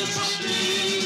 يا صاحبي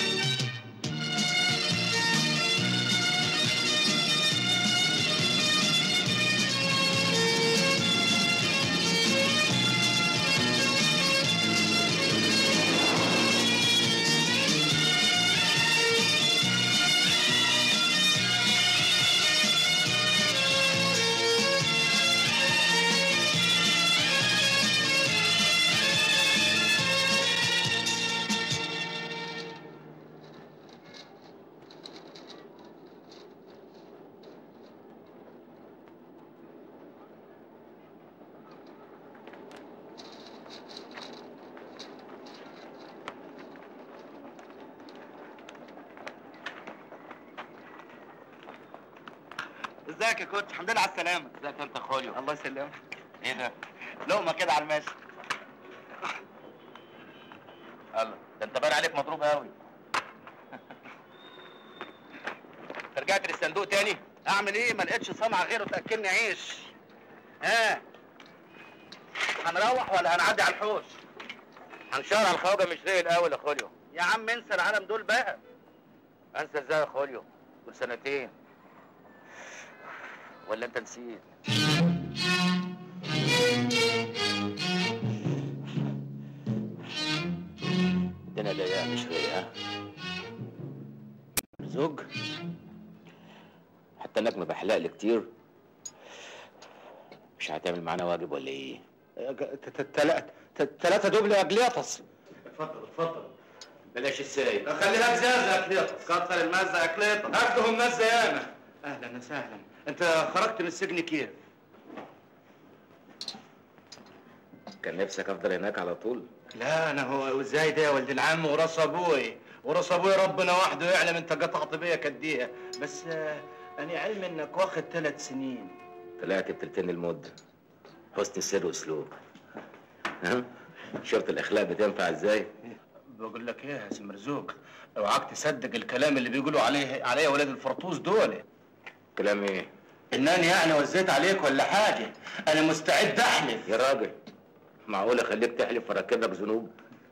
ازيك يا كوتش الحمد لله على السلامة ازيك انت خوليو الله يسلمك ايه ده لقمة كده على الماشي الله ده انت باين عليك مضروب قوي رجعت للصندوق تاني اعمل ايه ما لقيتش صنعة غيره تاكلني عيش ها هنروح ولا هنعدي على الحوش هنشار على الخواجه مش زي الاول يا خوليو يا عم انسى العالم دول بقى انسى ازاي يا خوليو دول سنتين ولا انت نسيت الدنيا ضيقه مش رايقه زوج حتى انك مبحلق لي كتير مش هتعمل معانا واجب ولا ايه؟ ثلاثة دبل يا جليطس اتفضل اتفضل بلاش السايب خلي لك زازة يا كليطس كتر المزة يا كليطس هاتهم مزة ياما اهلا وسهلا انت خرجت من السجن كيف؟ كان نفسك افضل هناك على طول لا انا هو ازاي ده يا ولد العم وراس ابوي وراس ابوي ربنا وحده يعلم انت قطعت بيا كديها بس آه، انا علم انك واخد ثلاث سنين طلعت بتلتين المدة حسن السر واسلوب ها شفت الاخلاق بتنفع ازاي بقول لك ايه يا سي مرزوق اوعاك تصدق الكلام اللي بيقولوا عليه عليا ولاد الفرطوس دول كلام ايه انني يعني وزيت عليك ولا حاجه انا مستعد احلف يا راجل معقول اخليك تحلف وراكب لك ذنوب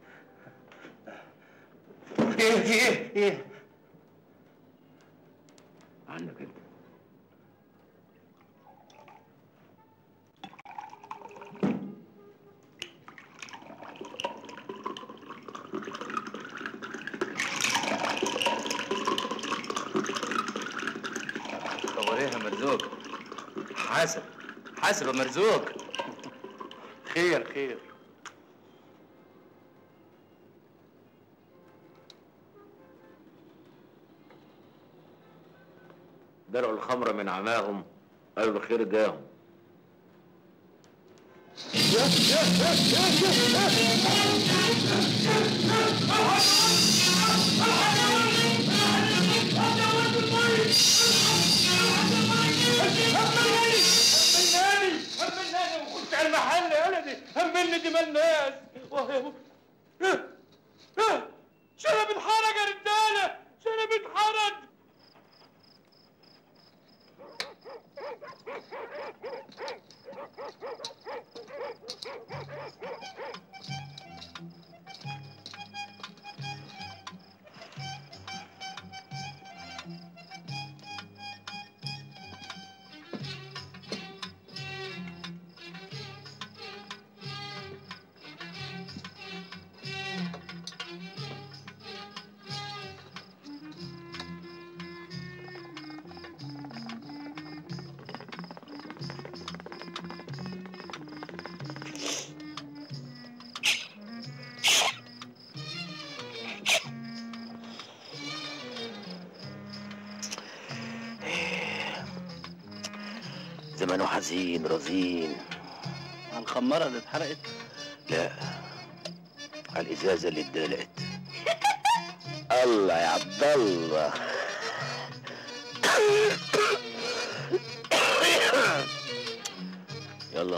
ايه في ايه ايه عنك انت طب ايه يا مرزوق حاسب حاسب يا مرزوق خير خير درعوا الخمر من عماهم قالوا الخير جاهم همناني همناني وخش على المحل يا ولدي همني دماء الناس شنب اتحرق يا رجاله شنب اتحرق زمانه حزين رزين على الخمارة اللي اتحرقت لا على الازازه اللي اتدلقت الله يا عبد الله يلا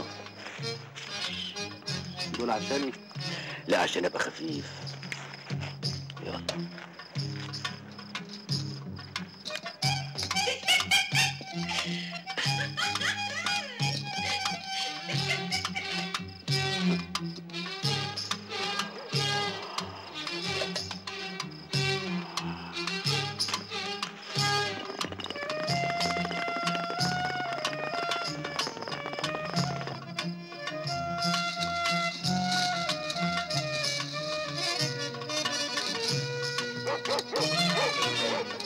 دول عشاني لا عشان ابقى خفيف يلا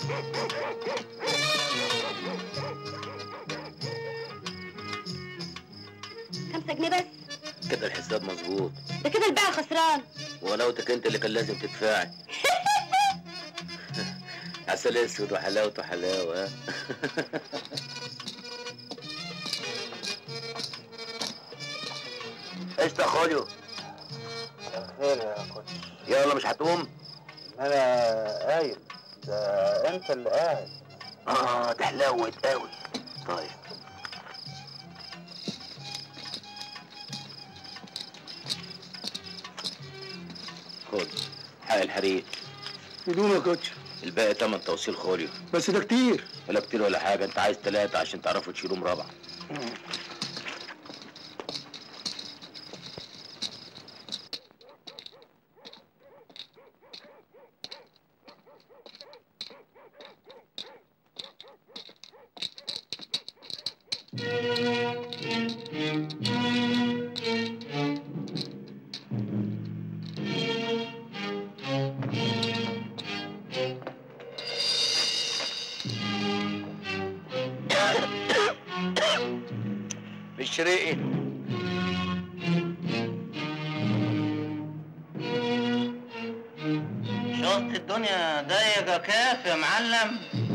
خمسة جنيه بس كده الحساب مظبوط ده كده البيع خسران ولوتك انت اللي كان لازم تدفعي عسل اسود وحلاوته حلاوه ها؟ ايش تاخذه؟ خير يا كوتش يلا مش هتقوم؟ انا قايل ده انت اللي قاعد اه ده حلاوت قوي طيب خد حق الحريق بدون يا كوتش الباقي تمن توصيل خوليو بس ده كتير ولا كتير ولا حاجه انت عايز ثلاثه عشان تعرفوا تشيلوهم رابعه بالشريقي شفت الدنيا ضيقة كيف يا معلم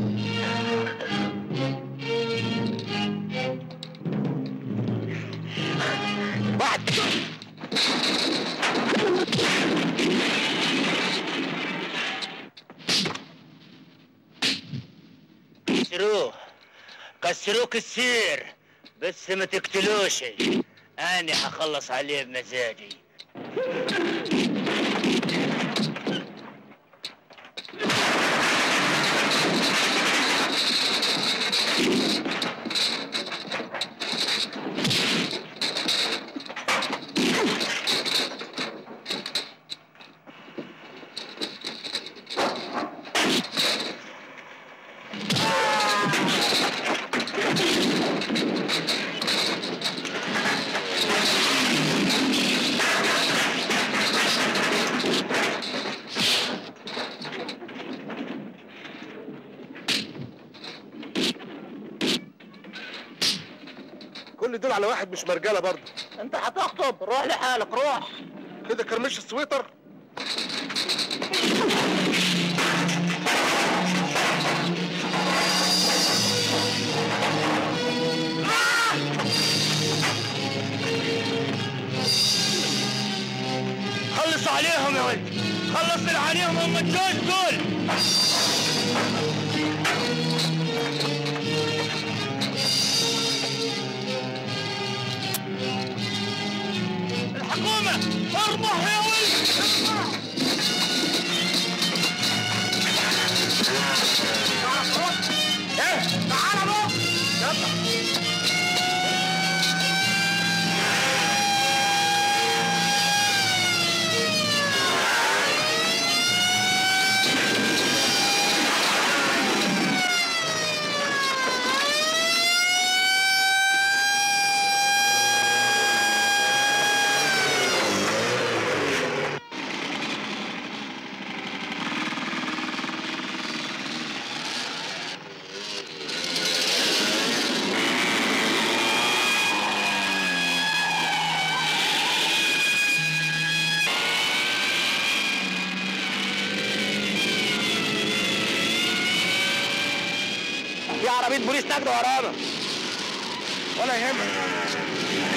كسروه كسروه كسير بس ما تقتلوش انا هخلص عليه بمزاجي كل دول على واحد مش مرجاله برضه انت هتخطب روح لحالك روح كده كرمش السويتر خلص عليهم يا ولد خلص عليهم هم الجوز دول الحكومة اربح يا ولد ايه تعال بقى يلا في عربية بوليس نجدة ورانا ولا يهمك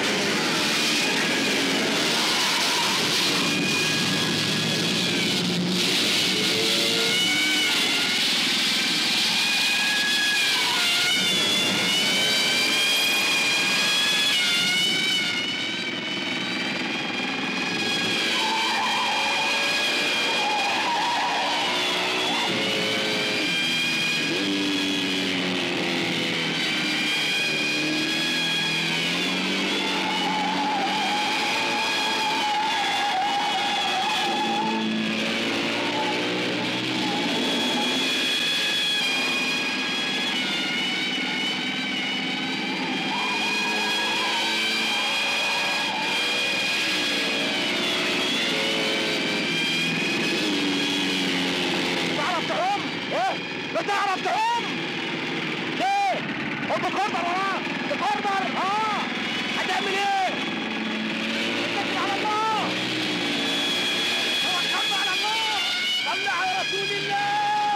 رسول الله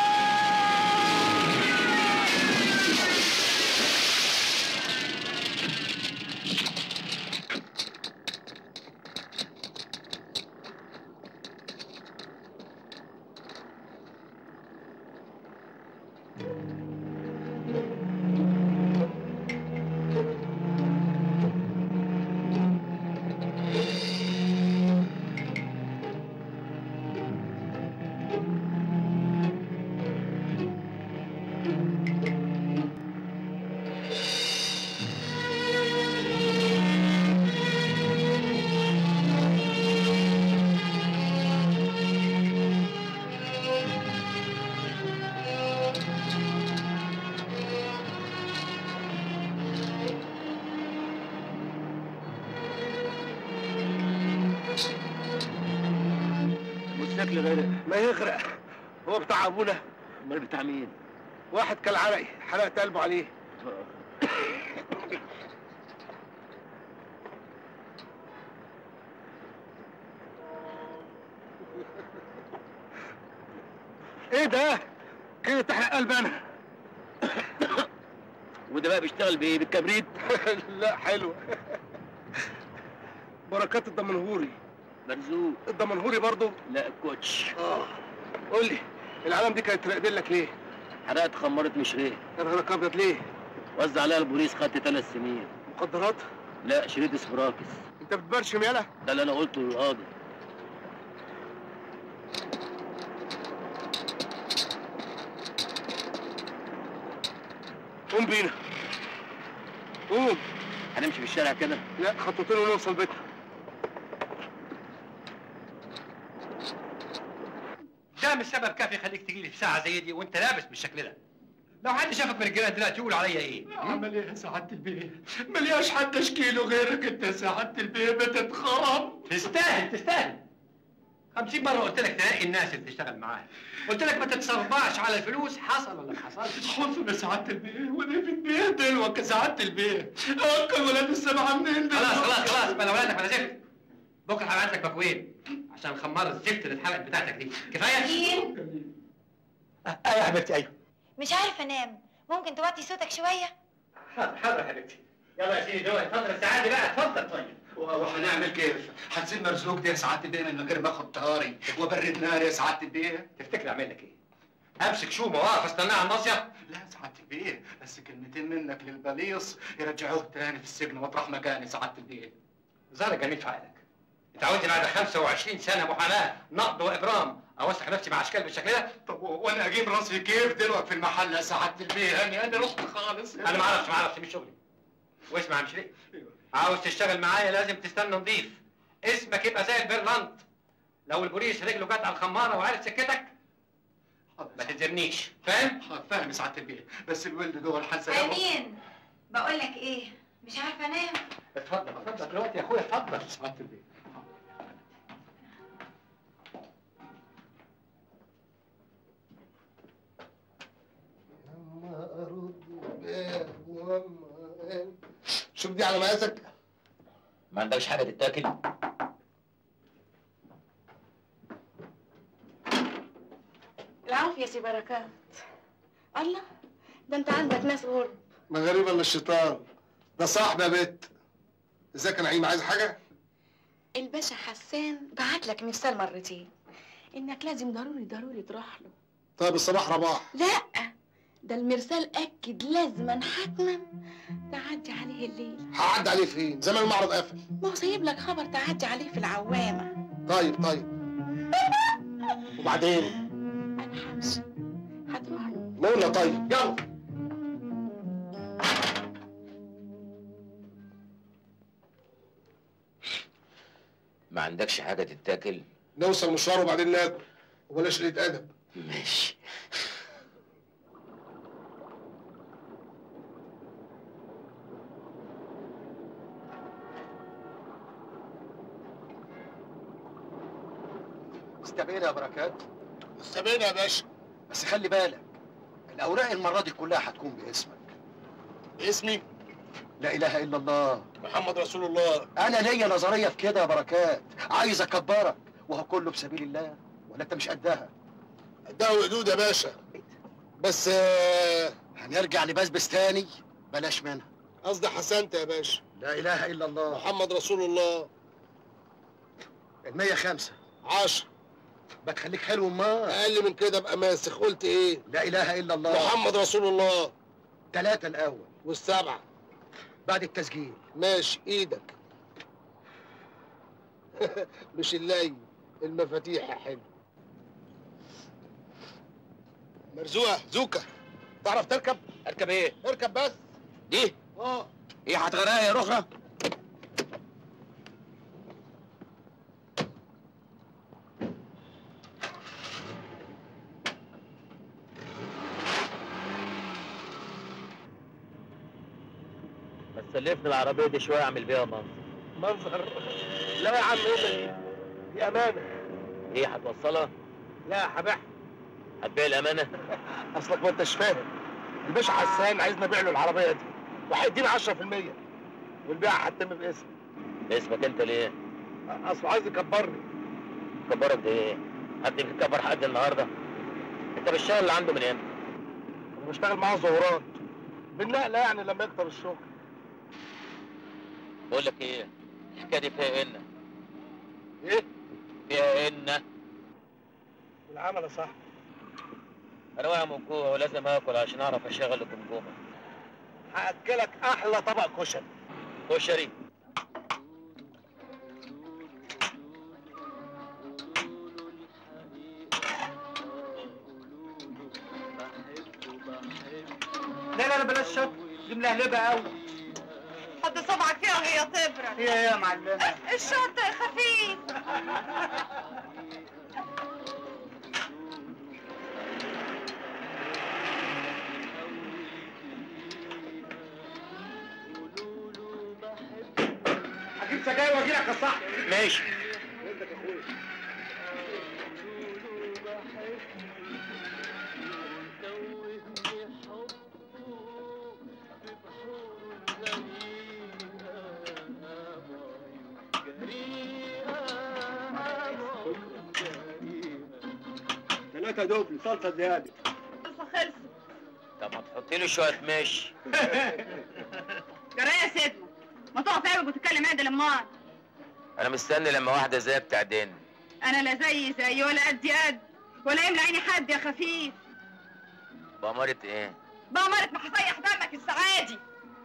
الموتوسيكل غير ما يغرق هو بتاع ابونا امال بتاع مين؟ واحد كالعرقي حرقت قلبه عليه ايه ده؟ كده تحرق قلبي انا وده بقى بيشتغل بايه؟ بالكبريت؟ لا حلو بركات الدمنهوري مرزوق الدمنهوري برضو لا الكوتش اه قول لي العالم دي كانت راقدين لك ليه؟ حرقت خمرت مش غير يا نهارك ابيض ليه؟ وزع عليها البوليس خدت ثلاث سنين مخدرات؟ لا شريط اسبراكس انت بتبرشم يالا؟ ده اللي انا قلته للقاضي قوم بينا قوم هنمشي في الشارع كده لا خطوتين ونوصل بيتنا ده مش سبب كافي يخليك تجي لي في ساعه زي دي وانت لابس بالشكل ده لو حد شافك من الجيران دلوقتي يقول عليا ايه عمل ايه يا سعادة البيه؟ ملياش حد اشكيله غيرك انت يا سعادة البيه بتتخرم تستاهل تستاهل خمسين مرة قلت لك تلاقي الناس اللي تشتغل معاها قلت لك ما تتصربعش على الفلوس حصل ولا ما حصلش حزن يا سعادة البيه ودي في البيه دلوك يا سعادة البيه اكل ولاد السبعة منين دلوك خلاص خلاص خلاص بلا ولادك بلا زفت بكره هبعت لك مكوين عشان خمار الزفت اللي اتحرقت بتاعتك دي كفايه مين؟ ايوه يا حبيبتي ايوه مش عارفة انام ممكن توطي صوتك شوية؟ حاضر حاضر يا حبيبتي يلا يا سيدي دول اتفضل السعاده بقى اتفضل طيب وهنعمل كيف؟ هتسيب مرزوق دي يا سعادة البيه من غير ما اخد طاري وبرد نار يا سعادة البيه؟ تفتكر اعمل لك ايه؟ امسك شومه واقف استناه على المصيف لا يا سعادة البيه بس كلمتين منك للبليص يرجعوه تاني في السجن مطرح مكاني سعادة البيه ظهرك جميل في عقلك اتعودت بعد 25 سنه محاماه نقد واجرام اوسخ نفسي مع اشكال بالشكل ده طب و- وانا اجيب راسي كيف دلوقتي في المحل يا سعادة البيه يعني انا رحت خالص انا ما اعرفش ما اعرفش مش شغلي واسمع يا مشري عاوز تشتغل معايا لازم تستنى نضيف اسمك يبقى زي البرلنت لو البوليس رجله جت على الخماره وعرف سكتك ما تتزرنيش فاهم؟ فاهم يا سعادة البيه بس الولد جوه الحادثة ده- امين بقول لك ايه مش عارفة انام اتفضل اتفضل دلوقتي يا اخويا اتفضل سعادة البيه يما ارد الباب وما شوف دي على مقاسك ما عندكش حاجه تتاكل العفو يا سي بركات الله ده انت عندك ناس غرب ما غريب الا الشيطان ده صاحبي يا بت ازيك يا نعيم عايز حاجه الباشا حسان بعت لك مرسال مرتين انك لازم ضروري ضروري تروح له طيب الصباح رباح لا ده المرسال اكد لازما حتما تعدي عليه الليل هعدي عليه فين زمان المعرض قافل ما هو سايب لك خبر تعدي عليه في العوامه طيب طيب وبعدين انا همشي هتروح له نقولنا طيب يلا ما عندكش حاجه تتاكل نوصل مشوار وبعدين ناكل وبلاش قله ادب ماشي استبينا يا بركات استبينا يا باشا بس خلي بالك الاوراق المره دي كلها هتكون باسمك اسمي لا اله الا الله محمد رسول الله انا ليا نظريه في كده يا بركات عايز اكبرك وهو كله بسبيل الله ولا انت مش قدها ده وقدود يا باشا بس آه، هنرجع لبسبس تاني بلاش منها قصدي حسنت يا باشا لا اله الا الله محمد رسول الله المية خمسة عشر بتخليك حلو ما اقل من كده ابقى ماسخ قلت ايه لا اله الا الله محمد رسول الله ثلاثة الاول والسبعه بعد التسجيل ماشي ايدك مش اللي المفاتيح يا حلو مرزوقه زوكا تعرف تركب اركب ايه؟ اركب بس دي؟ اه ايه هتغرقها يا رخرة؟ بس سلفني العربية دي شوية اعمل بيها منظر منظر لا يا عم ايه ده؟ دي امانه ايه هتوصلها؟ لا هبيعها هتبيع الأمانة؟ اصلك ما انتش فاهم الباشا حسان عايزنا نبيع له العربيه دي وهيدينا 10% والبيع هتتم باسمي اسمك انت ليه؟ اصله عايز يكبرني كبرك ده ايه؟ حد بيكبر حد النهارده؟ انت بالشغل اللي عنده من امتى؟ انا بشتغل معاه ظهورات بالنقله يعني لما يكتر الشغل بقول لك ايه؟ الحكاية دي فيها إن ايه فيها إن العمل يا صاحبي أنا واقع من جوع ولازم آكل عشان أعرف أشغل الجمجمة هاكلك احلى طبق كشري كشري لا لا لا بلاش شط دي ملهلبه قوي حط صبعك فيها وهي تبرد هي ايه يا معلمه الشطة يا خفيف هجيب سجاير واجي لك يا صاحبي ماشي ثلاثة دوبل صلصة زيادة الصلصة خلصت طب ما تحطي له شوية ماشي جرايه يا سيدنا ما تقف عيبك وتتكلم عدل امال أنا مستني لما واحدة زي بتعدين انا لا زي زي ولا قدي قد ولا يملى عيني حد يا خفيف بأمارة إيه؟ بأمارة ما هسيح دمك السعادي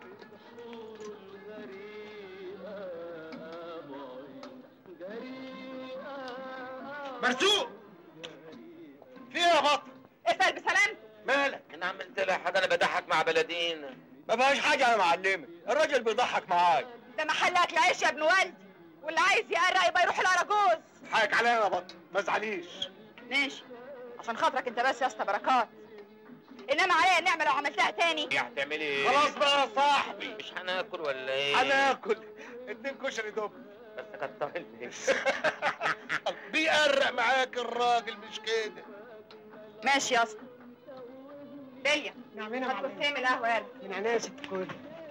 مرزوق في ايه يا بطل اسأل بسلامتك مالك؟ أنا عملت لها حاجة أنا بضحك مع بلدين ما فيهاش حاجة يا معلمة الراجل بيضحك معاك ده محلك العيش يا ابن والدي واللي عايز يقرق يبقى يروح الأراجوز حقك عليا يا بطل ما تزعليش ماشي عشان خاطرك انت بس يا اسطى بركات انما عليا النعمه لو عملتها تاني إيه هتعملي إيه؟ خلاص بقى يا صاحبي مش هناكل ولا إيه؟ هناكل اتنين كشري دوبل بس كتر البيت بيقرق معاك الراجل مش كده ماشي يا اسطى داليا نعملها ما تبص من القهوه يلا من عينيا يا ست الكل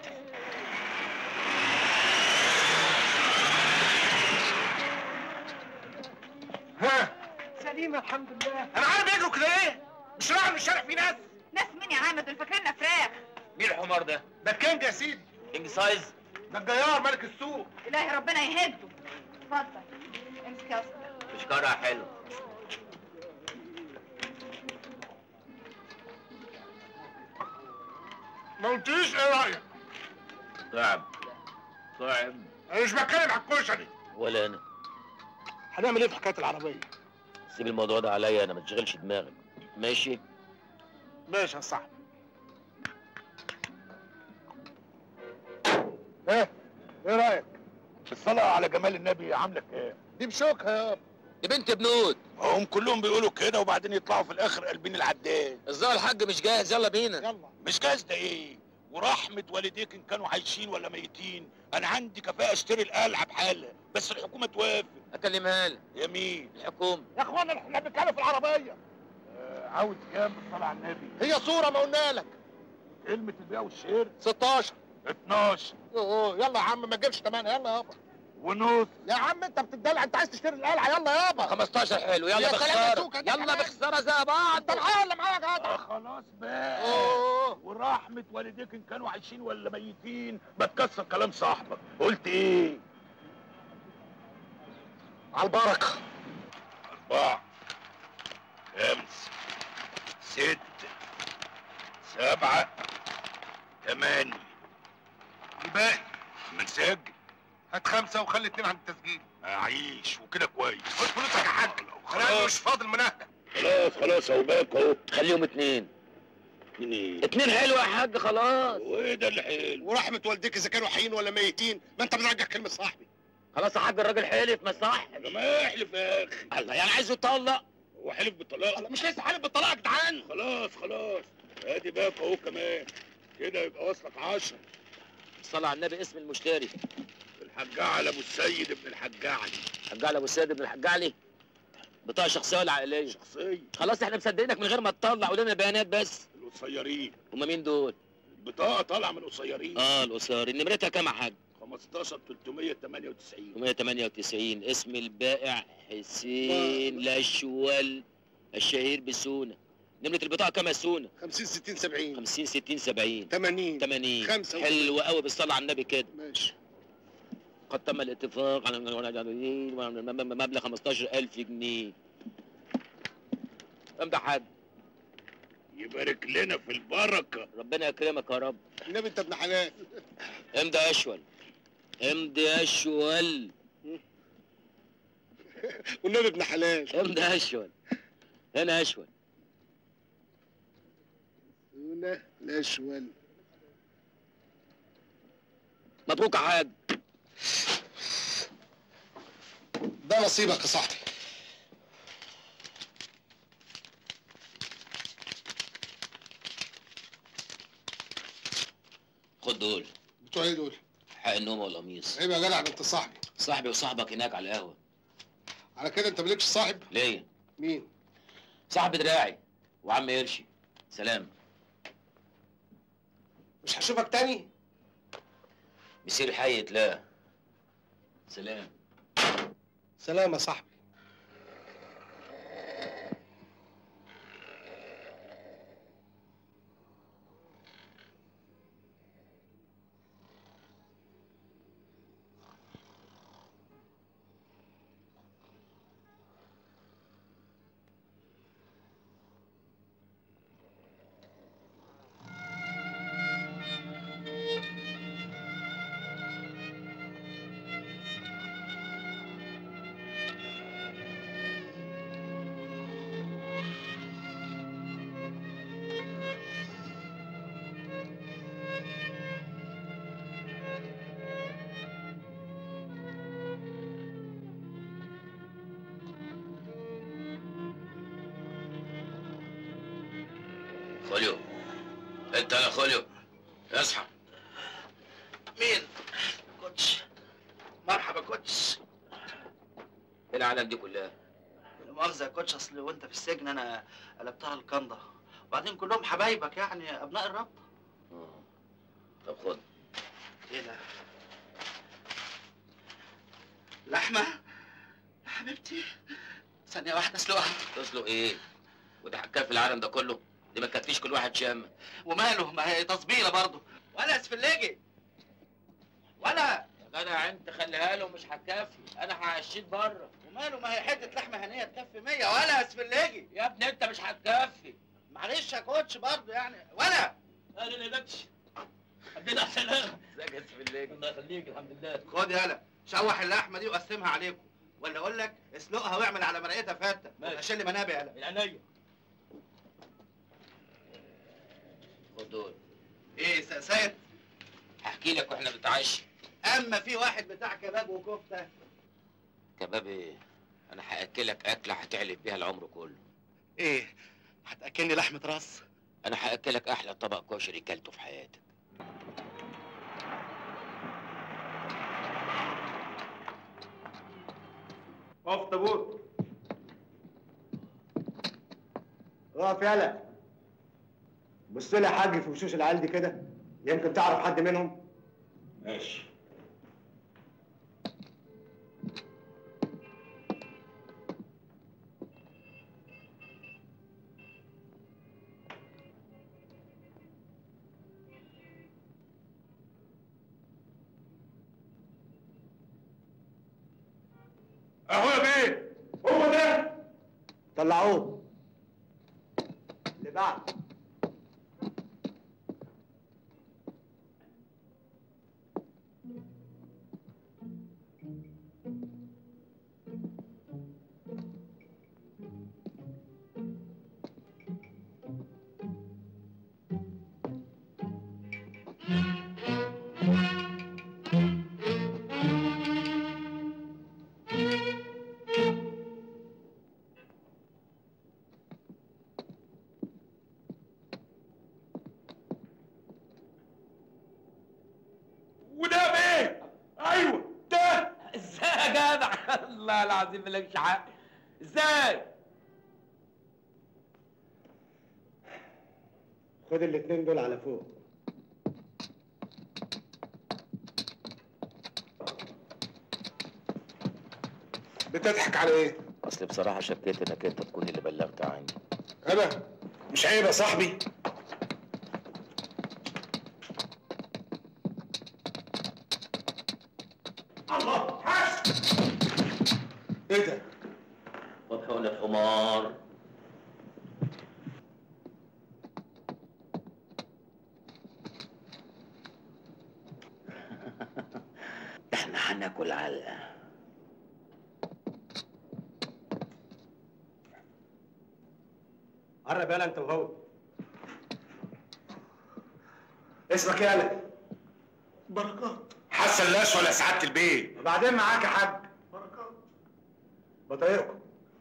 ها سليمة الحمد لله انا عارف يجروا كده ايه مش رايح من الشارع في ناس ناس مين يا عم دول فاكريننا فراخ مين الحمار ده؟ ده الكينج يا سيدي كينج سايز؟ ده الجيار ملك السوق الهي ربنا يهده اتفضل امسك يا اسطى مش كارها حلو ما قلتليش ايه رايك صعب صعب انا مش بتكلم على الكشري ولا أنا هنعمل ايه في حكايه العربيه سيب الموضوع ده عليا أنا ما تشغلش دماغك ماشي؟ ماشي يا صاحبي ايه ايه رايك الصلاه على جمال النبي عاملك ايه دي بشوكها يابا دي بنت بنود هم كلهم بيقولوا كده وبعدين يطلعوا في الاخر قلبين العداد الظاهر الحاج مش جاهز يلا بينا يلا مش جاز ده ايه ورحمة والديك ان كانوا عايشين ولا ميتين انا عندي كفاءة اشتري القلعة بحالة بس الحكومة توافق اكلمها لك يمين الحكومة يا اخوانا احنا بنتكلم في العربيه آه عاوز كام بالصلاه على النبي هي صوره ما قلنا لك كلمه البيع والشير 16 12 اوه يلا يا عم ما تجيبش تمانية يلا يابا ونص يا عم انت بتدلع انت عايز تشتري القلعه يلا يابا 15 حلو يلا يا سلام يا بخساره سوكة، ده يلا كمان. بخساره زي بعض انت معايا ولا معايا يا آه جدع خلاص بقى أوه. ورحمة والديك ان كانوا عايشين ولا ميتين بتكسر كلام صاحبك قلت ايه على البركه أربعة خمسة ستة سبعة ثمانية الباقي ما نسجل هات خمسه وخلي اتنين عند التسجيل أعيش وكده كويس خد فلوسك يا حاج انا خلاص مش فاضل مناهده خلاص خلاص اهو باك اهو خليهم اتنين اتنين ايه اتنين حلو يا حاج خلاص وايه ده اللي حلو ورحمه والديك اذا كانوا حيين ولا ميتين ما انت بترجع كلمه صاحبي خلاص يا حاج الراجل حلف ما صح ده ما يحلف يا اخي الله يعني عايزه يطلق هو حلف بالطلاق مش لسه حالف بالطلاق يا جدعان خلاص خلاص ادي باك اهو كمان كده يبقى وصلك عشرة صلى على النبي اسم المشتري الحاج علي ابو السيد ابن الحاج علي حاج علي ابو السيد بن الحاج علي بطاقه شخصيه ولا عائليه شخصية خلاص احنا مصدقينك من غير ما تطلع قول لنا بيانات بس القصيرين هما مين دول البطاقة طالعة من القصيرين اه القصار نمرتها كام يا حاج 15 398 198 اسم البائع حسين لاشوال الشهير بسونا نمرة البطاقة كام يا سونا 50 60 70 50 60 70 80 80 خمسة حلو قوي بالصلاة على النبي كده ماشي قد تم الاتفاق على مبلغ 15000 جنيه امدح حد يبارك لنا في البركة ربنا يكرمك يا رب النبي انت ابن حلال امضي اشول امضي اشول والنبي ابن حلال امضي اشول هنا اشول هنا الاشول مبروك يا حاج ده نصيبك يا صاحبي خد دول بتوع ايه دول؟ حق النوم والقميص عيب يا جدع ده انت صاحبي صاحبي وصاحبك هناك على القهوة على كده انت مالكش صاحب؟ ليه مين؟ صاحب دراعي وعم قرشي سلام مش هشوفك تاني؟ مسير حي لا سلام سلام يا صاحبي خوليو انت يا خوليو اصحى مين؟ كوتش مرحبا كوتش ايه العالم دي كلها لا مؤاخذة يا كوتش اصل وانت في السجن انا قلبتها الكنده وبعدين كلهم حبايبك يعني ابناء الرب آه. طب خد ايه ده؟ لحمة؟ يا حبيبتي ثانية واحدة اسلقها تسلق ايه وده حكايه في العالم ده كله دي ما تكفيش كل واحد شامه وماله ما هي تصبيرة برضه ولا اسفلجي ولا يا جدع انت خليها له مش هتكفي انا هعشيك بره وماله ما هي حتة لحمة هنية تكفي 100 ولا اسفلجي يا ابني انت مش هتكفي معلش يا كوتش برضه يعني ولا اهلا يا بكش الحمد لله على السلامه ازيك يا سفليك الله يخليك الحمد لله خد يالا شوح اللحمة دي وقسمها عليكم ولا اقول لك اسلقها واعمل على مرقتها فتة ماشي. عشان لي منابع يالا من عينيا خد دول ايه س- سيد هحكي لك واحنا بنتعشى اما في واحد بتاع كباب وكفته كباب ايه انا هاكلك اكله هتعلف بيها العمر كله ايه هتاكلني لحمه راس انا هاكلك احلى طبق كشري كلته في حياتك اقف طابور اقف يالا بص لي يا حاج في وشوش العيال دي كده يمكن تعرف حد منهم ماشي اهو يا بيه هو ده طلعوه اللي بعد وده يا بيه ايوه ده ازاي يا جدع الله العظيم مالكش حق ازاي خد الاتنين دول على فوق بتضحك على ايه؟ اصل بصراحه شكيت انك انت تكون اللي بلغت عني انا مش عيب يا صاحبي الله حس ايه ده؟ وبحقن الحمار احنا هناكل علقه قرب يالا انت وهو اسمك ايه يالا؟ بركات حسن لاش ولا سعاده البيه وبعدين معاك يا حاج بركات بطايقكم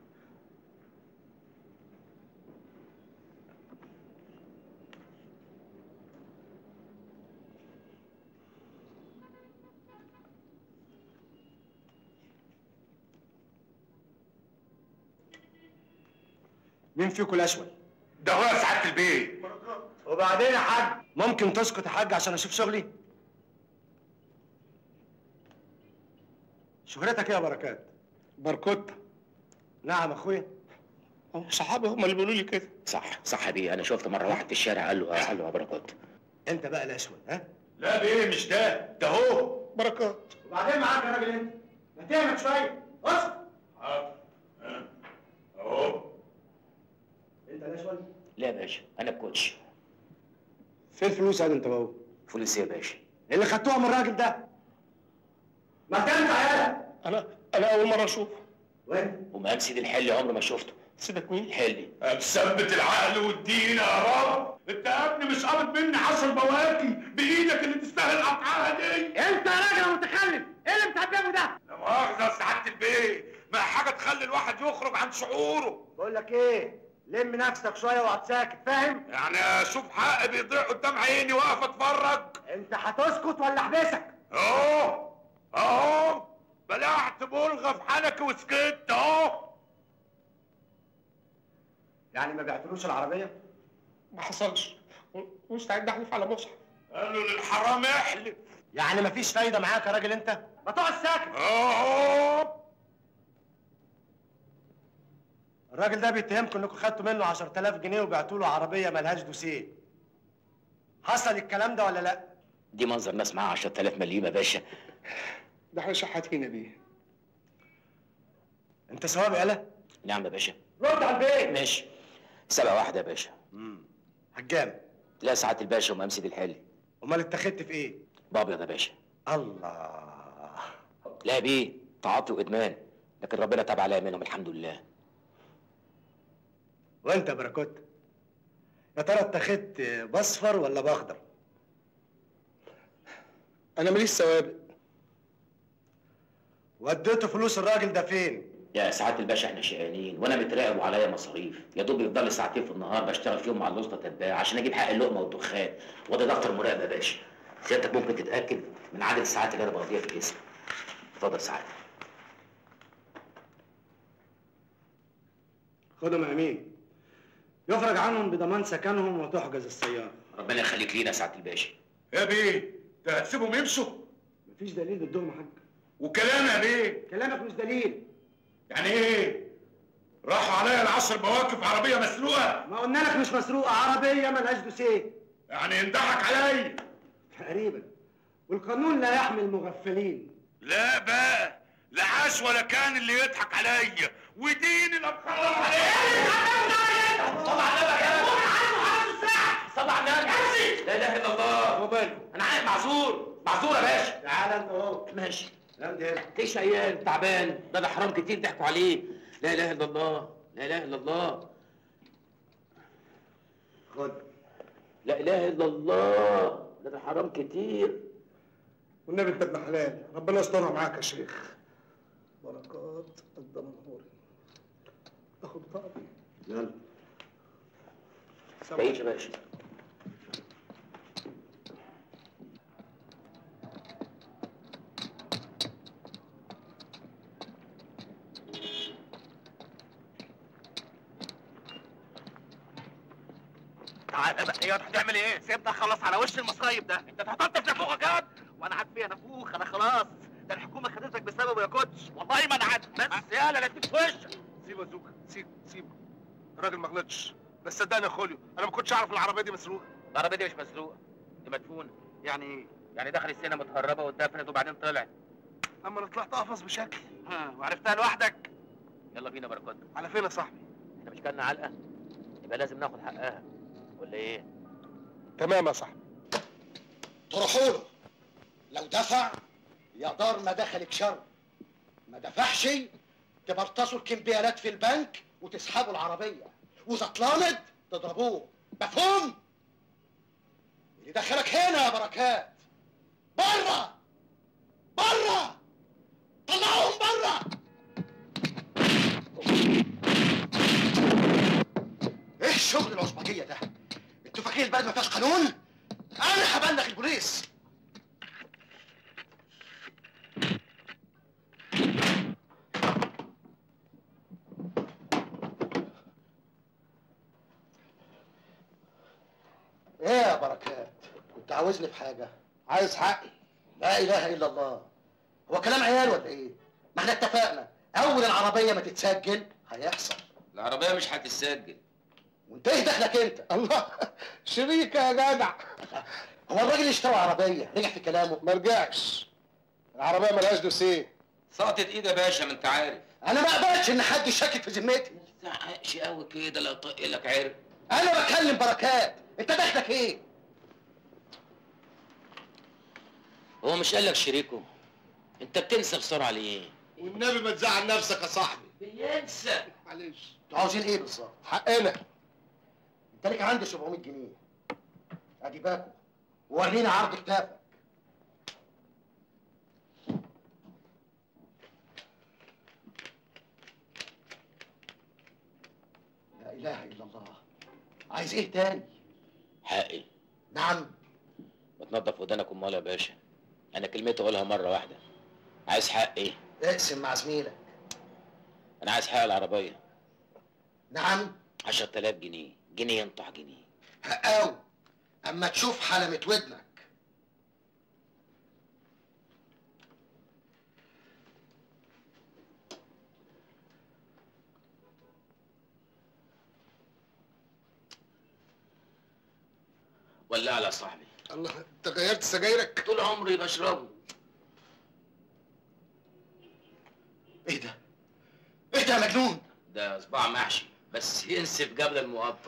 مين فيكم الاشول؟ ده هو يا سعاده البيه وبعدين يا حاج ممكن تسكت يا حاج عشان اشوف شغلي؟ شهرتك ايه يا بركات؟ بركوت نعم اخويا صحابي هم اللي بيقولوا لي كده صح صح يا بيه انا شفت مره واحد في الشارع قال له قال له يا بركات انت بقى الاشول ها؟ لا بيه مش ده ده هو بركات وبعدين معاك يا راجل انت ما تعمل شويه اسكت حاضر ها. اهو انت الاشول لا يا باشا انا الكوتش فين الفلوس يا انت وهو؟ فلوس إيه يا باشا اللي خدتوها من الراجل ده ما تنفع يالا انا انا اول مره اشوف وين؟ ومقام سيد الحلي عمري ما شفته سيبك مين؟ الحلي مثبت العقل والدين يا رب انت يا ابني مش قابض مني عشر بواكي بايدك اللي تستاهل قطعها دي انت يا راجل متخلف ايه اللي بتعمله ده؟ لا مؤاخذه يا سعاده البيه ما حاجه تخلي الواحد يخرج عن شعوره بقول لك ايه؟ لم نفسك شويه واقعد ساكت فاهم؟ يعني اشوف حقي بيضيع قدام عيني واقف اتفرج انت هتسكت ولا احبسك؟ اهو اهو بلعت بلغه في حنكي وسكت اهو يعني ما بعتلوش العربيه؟ ما حصلش و- ومستعد احلف على مصحف قالوا للحرام احلف يعني مفيش فايده معاك يا راجل انت؟ ما تقعد ساكت اهو الراجل ده بيتهمكم انكم خدتوا منه 10000 جنيه وبعتوا له عربيه ملهاش دوسيه حصل الكلام ده ولا لا؟ دي منظر ناس معاها 10000 مليم يا باشا ده احنا شحاتين يا بيه انت ثواب يالا؟ نعم يا باشا رد على البيت ماشي سبعة واحدة يا باشا امم حجام لا سعادة الباشا ومقام سيد الحلي امال اتخذت في ايه؟ بابيض يا باشا الله لا بيه تعاطي وادمان لكن ربنا تاب عليا منهم الحمد لله وانت يا بركوت يا ترى اتخذت باصفر ولا باخضر؟ انا ماليش سوابق وديتوا فلوس الراجل ده فين؟ يا سعادة الباشا احنا شقيانين وانا متراقب وعليا مصاريف يا دوب يفضل لي ساعتين في النهار بشتغل فيهم مع الوسطى تتباع عشان اجيب حق اللقمه والدخان وده دفتر مراقبه يا باشا سيادتك ممكن تتاكد من عدد الساعات اللي انا بقضيها في الاسم اتفضل سعادتك خدهم يا امين يفرج عنهم بضمان سكنهم وتحجز السيارة ربنا يخليك لينا يا سعادة الباشا يا بيه ده هتسيبهم يمشوا مفيش دليل ضدهم يا حاج وكلام يا بيه كلامك مش دليل يعني ايه راحوا عليا العشر مواقف عربيه مسروقه ما قلنا لك مش مسروقة عربية ملهاش دوسيه يعني ينضحك عليا تقريبا والقانون لا يحمي المغفلين لا بقى لا عاش ولا كان اللي يضحك عليا ودين اللي اتخرج عليا طبعا نبك يا طبعا نبك لا اله الا الله وماله انا عارف معذور معذور يا باشا تعال انت اهو ماشي نام ده ليش عيال تعبان ده ده حرام كتير ضحكوا عليه لا اله الا الله لا اله الا الله خد لا اله الا الله ده ده حرام كتير والنبي انت ابن حلال ربنا يسترها معاك يا شيخ بركات الدمنهوري اخد طقمي يلا تعيش يا باشا تعالى بقى يا هتعمل ايه؟ سيبنا خلاص على وش المصايب ده انت اتحطمت في نافوخك يا واد وانا عارف فيها نافوخ انا خلاص ده الحكومه خدتك بسببه يا كوتش والله ما انا عارف بس يالا لا تديك في وشك سيبه يا زوكا سيب سيب الراجل ما غلطش بس صدقني يا خوليو انا ما كنتش اعرف العربيه دي مسروقه العربيه دي مش مسروقه دي مدفونه يعني ايه؟ يعني دخل السينما متهربه واتدفنت وبعدين طلعت اما انا طلعت قفص بشكل ها وعرفتها لوحدك يلا بينا بركات على فين يا صاحبي احنا مش كلنا علقه يبقى لازم ناخد حقها ولا ايه تمام يا صاحبي تروحوا له لو دفع يا دار ما دخلك شر ما دفعش تبرتصوا الكمبيالات في البنك وتسحبوا العربية وإذا اتلامد تضربوه مفهوم؟ اللي دخلك هنا يا بركات بره بره طلعوهم بره ايه الشغل العصبجية ده؟ انتوا فاكرين البلد ما فيهاش قانون؟ انا هبلغ البوليس ايه يا بركات كنت عاوزني في حاجه عايز حقي لا اله الا الله هو كلام عيال ولا ايه ما احنا اتفقنا اول العربيه ما تتسجل هيحصل العربيه مش هتتسجل وانت ايه دخلك انت الله شريكه يا جدع هو الراجل اشترى عربيه رجع في كلامه ما رجعش العربيه ملهاش دوسيه سقطت ايد يا باشا ما انت عارف انا ما اقبلش ان حد يشكك في ذمتي ما تزعقش قوي كده لا طق لك عرق انا بكلم بركات انت دخلك ايه هو مش قال لك شريكه انت بتنسى بسرعه ليه والنبي ما تزعل نفسك يا صاحبي بينسى معلش انتوا عاوزين ايه بالظبط حقنا انت ليك عندي 700 جنيه ادي باكو ورينا عرض كتافك لا اله الا الله عايز ايه تاني حقي نعم ما تنضف ودانك امال يا باشا انا كلمتي اقولها مره واحده عايز حقي اقسم مع زميلك انا عايز حق العربيه نعم 10000 جنيه جنيه ينطح جنيه حقاوي اما تشوف حلمة ودنك ولا على صاحبي الله انت غيرت سجايرك طول عمري بشربه ايه ده ايه ده يا مجنون ده صباع محشي بس ينسف قبل المقطم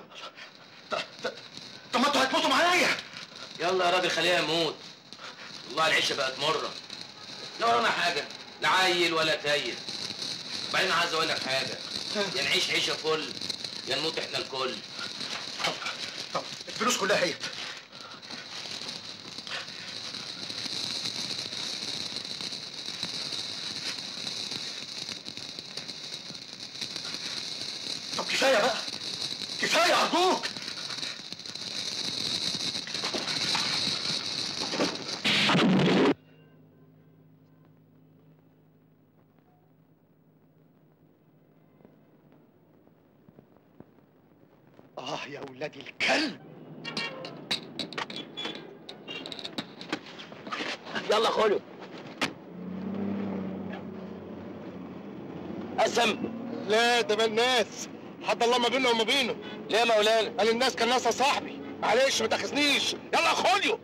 طب ما انتوا هتموتوا معايا يلا يا راجل خليها يموت والله العيشه بقت مره لا ورانا حاجه لا عيل ولا تايل وبعدين عايز اقول لك حاجه يا نعيش عيشه فل يا نموت احنا الكل طب طب الفلوس كلها هي طب كفايه بقى كفايه ارجوك اه يا ولاد الكلب يلا خلو قسم لا ده بقى الناس حد الله ما بيننا وما بينه ليه يا مولانا قال الناس كان ناسها صاحبي معلش ما تاخذنيش يلا يا خوليو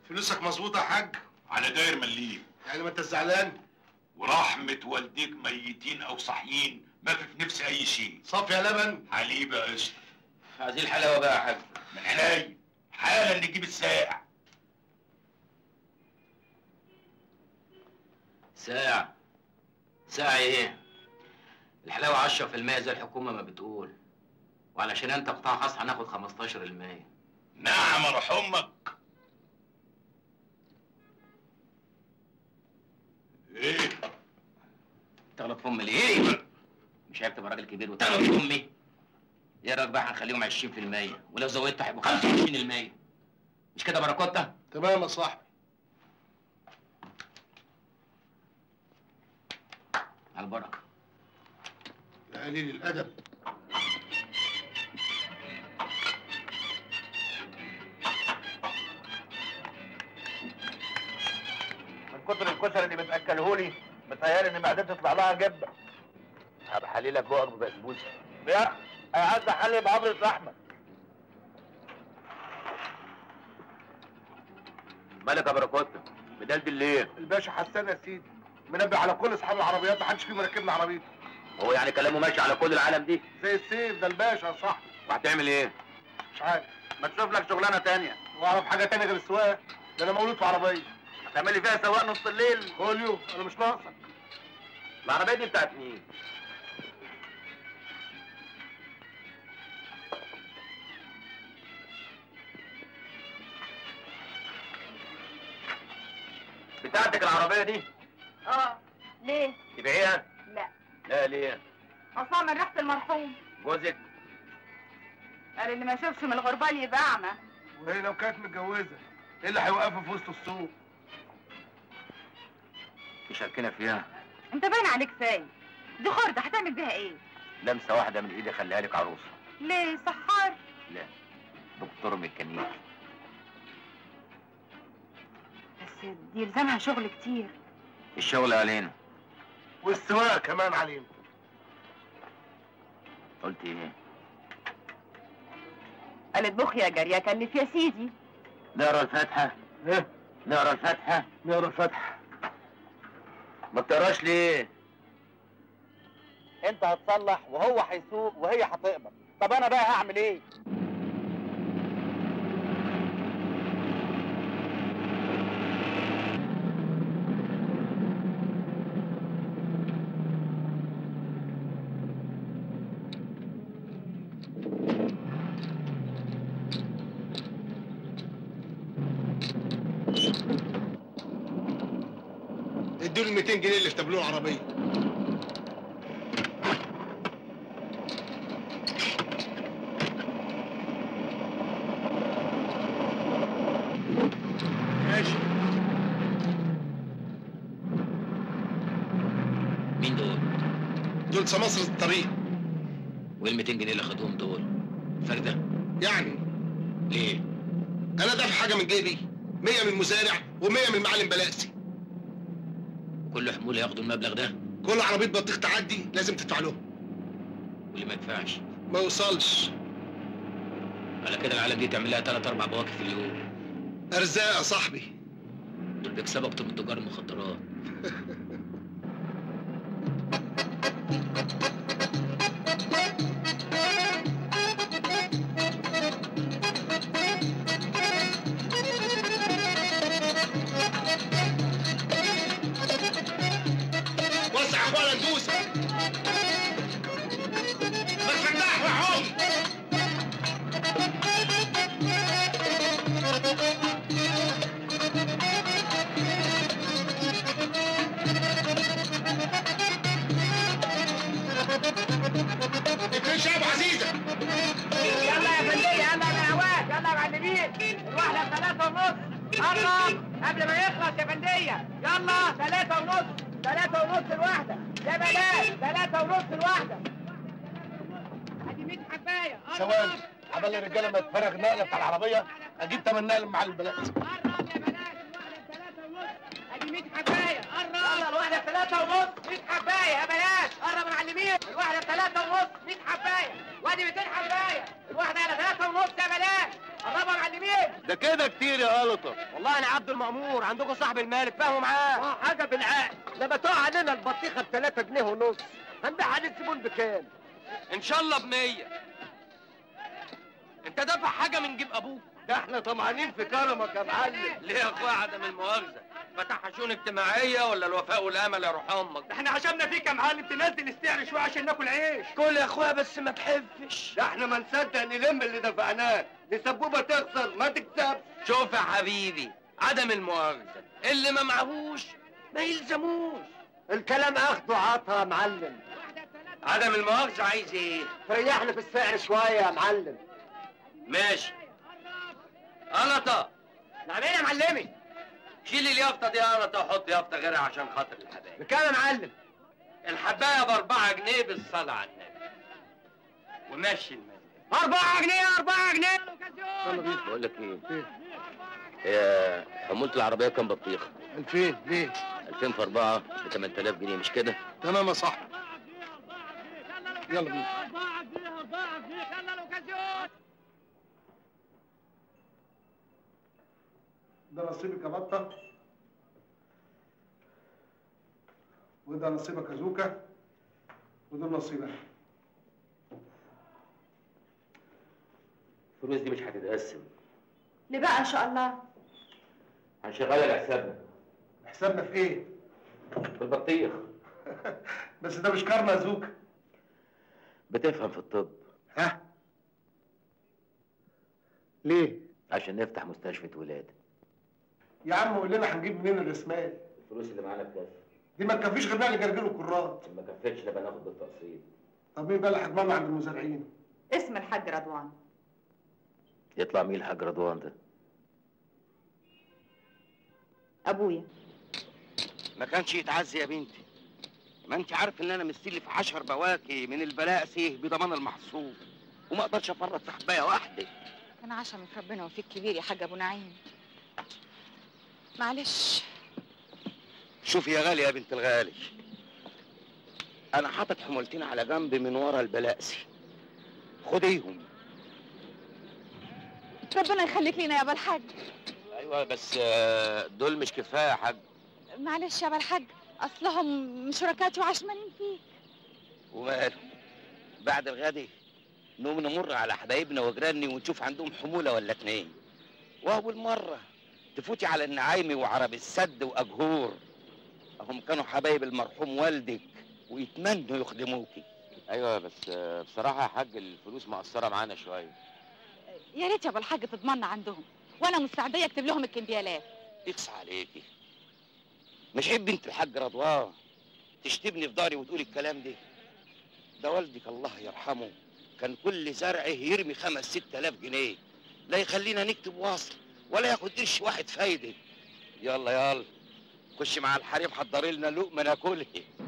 فلوسك مظبوطه يا حاج على داير مليم يعني ما انت زعلان ورحمة والديك ميتين أو صاحيين ما في في نفسي أي شيء صافي يا لبن حليبة قشطة هذه الحلاوه بقى يا حاج من عينيا حالا نجيب الساعة ساعة ساعة ايه؟ الحلاوة 10% زي الحكومة ما بتقول وعلشان انت قطاع خاص هناخد 15% نعم روح أمك إيه؟ تغلط في امي ليه؟ مش عيب تبقى راجل كبير وتغلط في امي؟ ايه رايك بقى هنخليهم 20% ولو زودت هيبقوا 25% مش كده باراكوتا؟ تمام يا صاحبي على البركة يا قليل الادب من كتر الكشري اللي بتاكلهولي متهيألي ان معدتي تطلع لها جبه هبقى حليلك بقك ببسبوسة لا انا عايز احلي بعبرة لحمه مالك يا باراكوتا؟ مدلدل ليه؟ الباشا حسان يا سيدي منبه على كل اصحاب العربيات ما حدش فيهم راكبنا عربيته هو يعني كلامه ماشي على كل العالم دي؟ زي السيف ده الباشا يا صاحبي وهتعمل ايه؟ مش عارف ما تشوف لك شغلانه تانية واعرف حاجه تانية غير السواقه ده انا مولود في عربيه هتعمل لي فيها سواق نص الليل خوليو انا مش ناقصك العربية دي بتاعت مين؟ بتاعتك العربية دي؟ اه ليه؟ تبيعيها؟ لا لا ليه؟ اصلا من ريحه المرحوم جوزك قال اللي ما يشوفش من الغربال يبقى اعمى وهي لو كانت متجوزه ايه اللي هيوقفها في وسط السوق تشاركنا فيها انت باين عليك سايب دي خرده هتعمل بيها ايه؟ لمسة واحدة من ايدي خليها لك عروسة ليه سحار؟ لا دكتور ميكانيكي بس دي يلزمها شغل كتير الشغل علينا والسواقه كمان علينا قلت ايه؟ قالت بخ يا جاريه كلف يا سيدي نقرا الفاتحة؟ ايه نقرا الفاتحة؟ نقرا الفاتحه ما بتقراش ليه؟ انت هتصلح وهو هيسوق وهي هتقبض طب انا بقى هعمل ايه ادوا له 200 جنيه اللي في تابلوه العربيه ماشي مين دول؟ دول سماسرة الطريق وايه ال 200 جنيه اللي خدوهم دول؟ فردة؟ يعني ليه؟ انا دافع حاجه من جيبي 100 من المزارع و100 من المعلم بلاسي كل حمول ياخدوا المبلغ ده كل عربيه بطيخ تعدي لازم تدفع لهم واللي ما يدفعش ما يوصلش على كده العالم دي تعمل لها ثلاث اربع بواكي في اليوم ارزاق يا صاحبي دول بيكسبوا اكتر من تجار المخدرات وسع يا اخوانا ندوس ما تفتح يا حوم اتنين شعب عزيزة يلا يا فندية يلا يا نعوات يلا يا معلمين الواحدة بثلاثة ونص قرب قبل ما يخلص يا فندية يلا ثلاثة ونص ثلاثة ونص الواحدة يا بلاش ثلاثة ونص الواحدة ادي 100 حباية قرب. ثواني عبال الرجاله ما تفرغ النقله بتاع العربيه اجيب تمن نقل مع البلاس قرب يا بلاش الواحدة بثلاثة ونص ادي 100 حباية قرب يلا الواحدة بثلاثة ونص 100 حباية يا بلاش قرب يا معلمين الواحدة بثلاثة ونص 100 حباية وادي 200 حباية الواحدة على ثلاثة ونص يا بلاش قربوا يا معلمين ده كده كتير يا قلطه والله انا عبد المأمور عندكم صاحب المال اتفاهموا معاه اه حاجه بالعقل ده بتوع علينا البطيخه ب 3 جنيه ونص هنبيع عليه الزبون بكام؟ ان شاء الله بمية انت دافع حاجه من جيب ابوك ده احنا طمعانين في كرمك يا معلم ليه يا اخويا عدم المؤاخذه فتح شؤون اجتماعيه ولا الوفاء والامل يا روح امك احنا عشمنا فيك يا معلم تنزل السعر شويه عشان ناكل عيش كل يا اخويا بس ما تحفش ده احنا ما نصدق نلم اللي دفعناه دي سبوبه تخسر ما تكسبش شوف يا حبيبي عدم المؤاخذه اللي ما معهوش ما يلزموش الكلام اخده عطا يا معلم عدم المؤاخذه عايز ايه تريحنا في السعر شويه يا معلم ماشي قلطه نعم ايه يا معلمي شيل اليافطه دي قلطه وحط يافطه غيرها عشان خاطر الحبايب بكام يا معلم الحبايه باربعة جنيه بالصلاة على النبي ومشي المال أربعة جنيه أربعة جنيه بقول لك ايه هي حمولة العربية كام بطيخة؟ 2000 ليه؟ 2000 في 4 ب 8000 جنيه مش كده؟ تمام يا صاحبي يلا بينا أربعة جنيه أربعة جنيه يلا الأوكازيون ده نصيبك يا بطة وده نصيبك يا زوكا وده نصيبك الفلوس دي مش هتتقسم ليه بقى ان شاء الله هنشغلها لحسابنا حسابنا في ايه؟ في البطيخ بس ده مش كارما يا زوكا بتفهم في الطب ها؟ ليه؟ عشان نفتح مستشفى ولادة يا عم قول لنا هنجيب منين الرسمال؟ الفلوس اللي معانا بكام؟ دي ما تكفيش غير نقل جرجير الكرات ما كفتش نبقى ناخد بالتقسيط طب مين بقى اللي هيضمننا عند المزارعين؟ اسم الحاج رضوان يطلع مين الحاج رضوان ده؟ ابويا ما كانش يتعزي يا بنتي ما انت عارف ان انا مستلف عشر بواكي من البلاسي بضمان المحصول وما اقدرش افرط في حبايه واحده كان عشمك ربنا وفيك كبير يا حاج ابو نعيم معلش شوفي يا غالي يا بنت الغالي انا حاطط حمولتين على جنب من ورا البلاسي خديهم ربنا يخليك لينا يا ابا الحاج ايوه بس آه، دول مش كفايه يا حاج معلش يا ابا الحاج اصلهم شركاتي وعشمانين فيك وماله بعد الغد نقوم نمر على حبايبنا وجيراني ونشوف عندهم حموله ولا اتنين واول مره تفوتي على النعايمي وعرب السد واجهور هم كانوا حبايب المرحوم والدك ويتمنوا يخدموكي ايوه بس آه، بصراحه يا حاج الفلوس مقصره معانا شويه يا ريت يا ابو الحاج تضمنا عندهم وانا مستعديه اكتب لهم الكمبيالات يقصى عليكي مش عيب بنت الحاج رضوان تشتمني في داري وتقولي الكلام ده ده والدك الله يرحمه كان كل زرعه يرمي خمس ست الاف جنيه لا يخلينا نكتب وصل ولا ياخد قرش واحد فايده يلا يلا خش مع الحريم حضري لنا لقمه ناكلها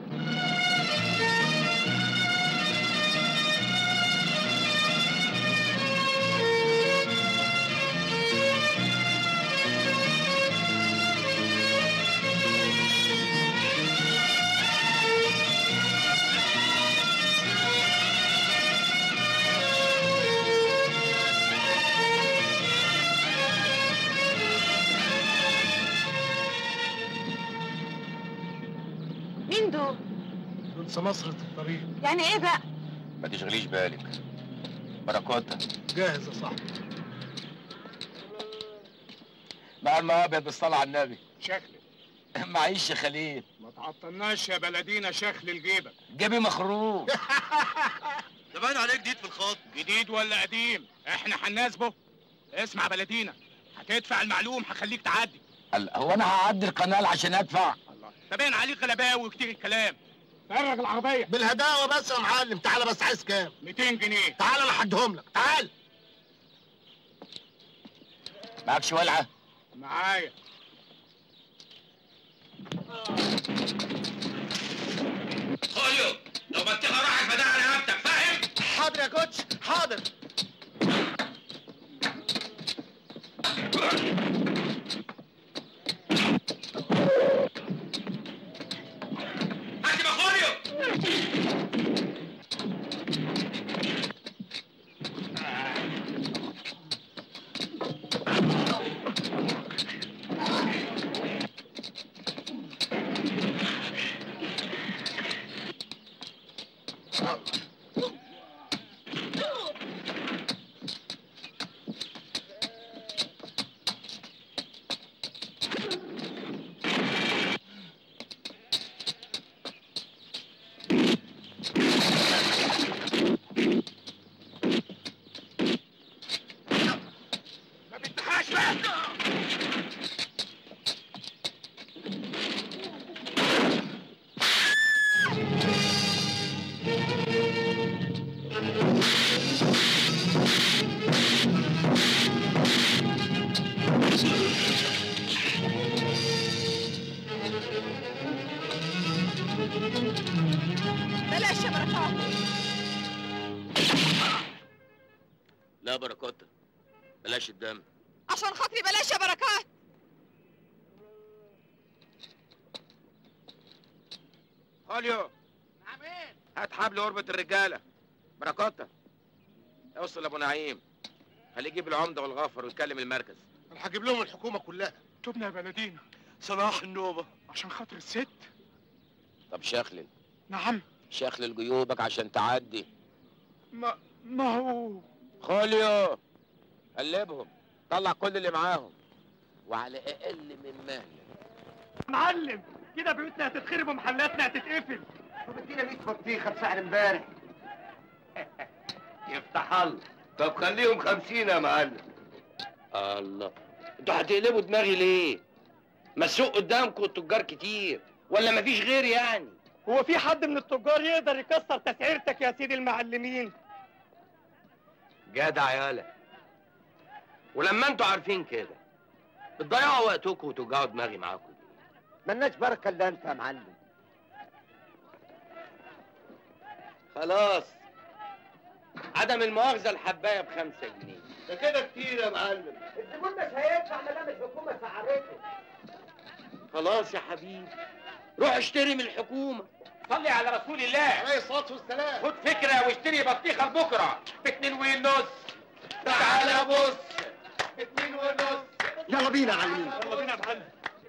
مين دول دول سمسرة الطريق يعني ايه بقى ما تشغليش بالك بركاتها جاهز يا صاحبي مع الماء ابيض بالصلاه على النبي شكل معيش يا خليل ما تعطلناش يا بلدينا شكل لجيبك جيبي مخروق ده باين عليه جديد في الخط جديد ولا قديم احنا هنناسبه اسمع بلدينا هتدفع المعلوم هخليك تعدي قال هو انا هعدي القناه عشان ادفع الله ده باين عليك غلباوي وكتير الكلام فرغ العربيه بالهداوه بس يا معلم تعالى بس عايز كام 200 جنيه تعالى انا هديهم لك تعال معكش ولعه معايا خوليو لو بطيخه راحت فده على رقبتك فاهم حاضر يا كوتش حاضر هات يا خوليو ما بتنحاش بقى بلاش يا بركات لا بركات بلاش الدم عشان خاطري بلاش يا بركات خوليو هات حبل قربة الرجالة بركاتة اوصل لابو نعيم خليه يجيب العمدة والغفر ويتكلم المركز انا هجيب لهم الحكومه كلها تبنى يا بلدينا صلاح النوبه عشان خاطر الست طب شخلل نعم شخلل جيوبك عشان تعدي ما ما هو خوليو قلبهم طلع كل اللي معاهم وعلى اقل من مهلك معلم كده بيوتنا هتتخرب ومحلاتنا هتتقفل طب ادينا 100 بطيخه بسعر امبارح يفتح الله طب خليهم خمسين يا معلم الله انتوا هتقلبوا دماغي ليه؟ ما السوق قدامكم التجار كتير ولا مفيش غير يعني؟ هو في حد من التجار يقدر يكسر تسعيرتك يا سيدي المعلمين جدع يالا ولما انتوا عارفين كده بتضيعوا وقتكم وتوجعوا دماغي معاكم ملناش بركه الا انت يا معلم خلاص عدم المؤاخذة الحباية بخمسة جنيه ده كده كتير يا معلم الزبون مش هيدفع ما دام الحكومه سعرته خلاص يا حبيبي روح اشتري من الحكومة صلي على رسول الله عليه الصلاه والسلام خد فكرة واشتري بطيخة لبكرة باتنين ونص تعالى بص باتنين ونص يلا بينا يا معلمين يلا بينا يا معلم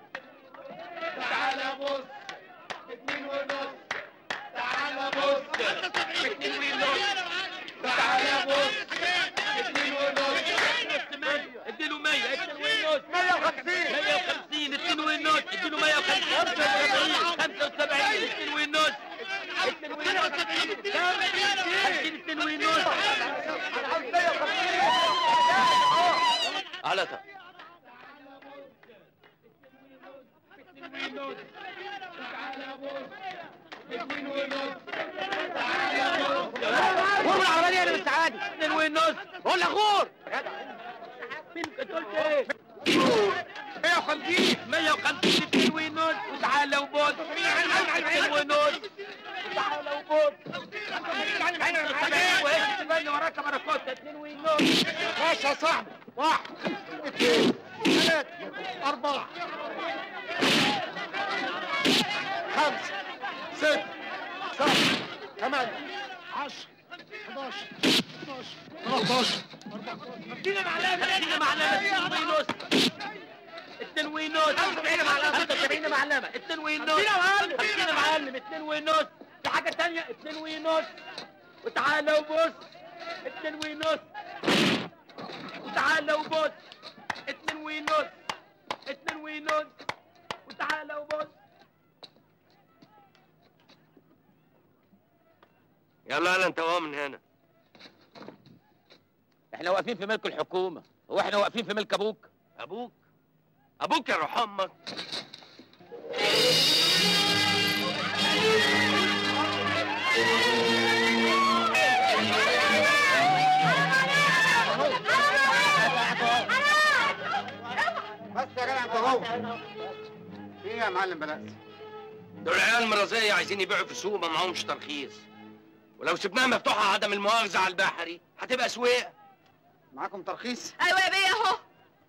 تعالى بص باتنين ونص تعالى بص باتنين ونص تعالى بص باتنين ونص اديله 100 اديله ونص 150 150 اتنين ونص اديله 150 75 75 اتنين ونص اتنين ونص اديله اتنين ونص على طب غور العربية اللي بالسعادة اتنين ونص قول لك غور انت قلت ايه 150 150 اتنين ونص وتعالى وبص اتنين ونص وتعالى وبص وايه اللي وراك بركات اتنين ونص ماشي يا صاحبي واحد اثنين ثلاثة أربعة خمسة ستة سبعة ثمانية عشرة 11 12 13 ادينا معلمه ادينا معلمه اتنين ونص اتنين ونص 75 معلمه 75 معلمه اتنين ونص ادينا معلم ادينا معلم اتنين ونص في حاجه تانية اتنين ونص وتعالى وبص اتنين ونص وتعالى وبص اتنين ونص اتنين ونص وتعالى وبص يلا يلا انت وهو من هنا احنا واقفين في ملك الحكومة هو احنا واقفين في ملك ابوك ابوك ابوك يا روح امك بس يا جدع انت اهو في ايه يا معلم بلاش دول عيال مرازية عايزين يبيعوا في السوق ما معهمش ترخيص ولو سبناها مفتوحة عدم المؤاخذة على البحري هتبقى سويقة معاكم ترخيص ايوه يا بيه اهو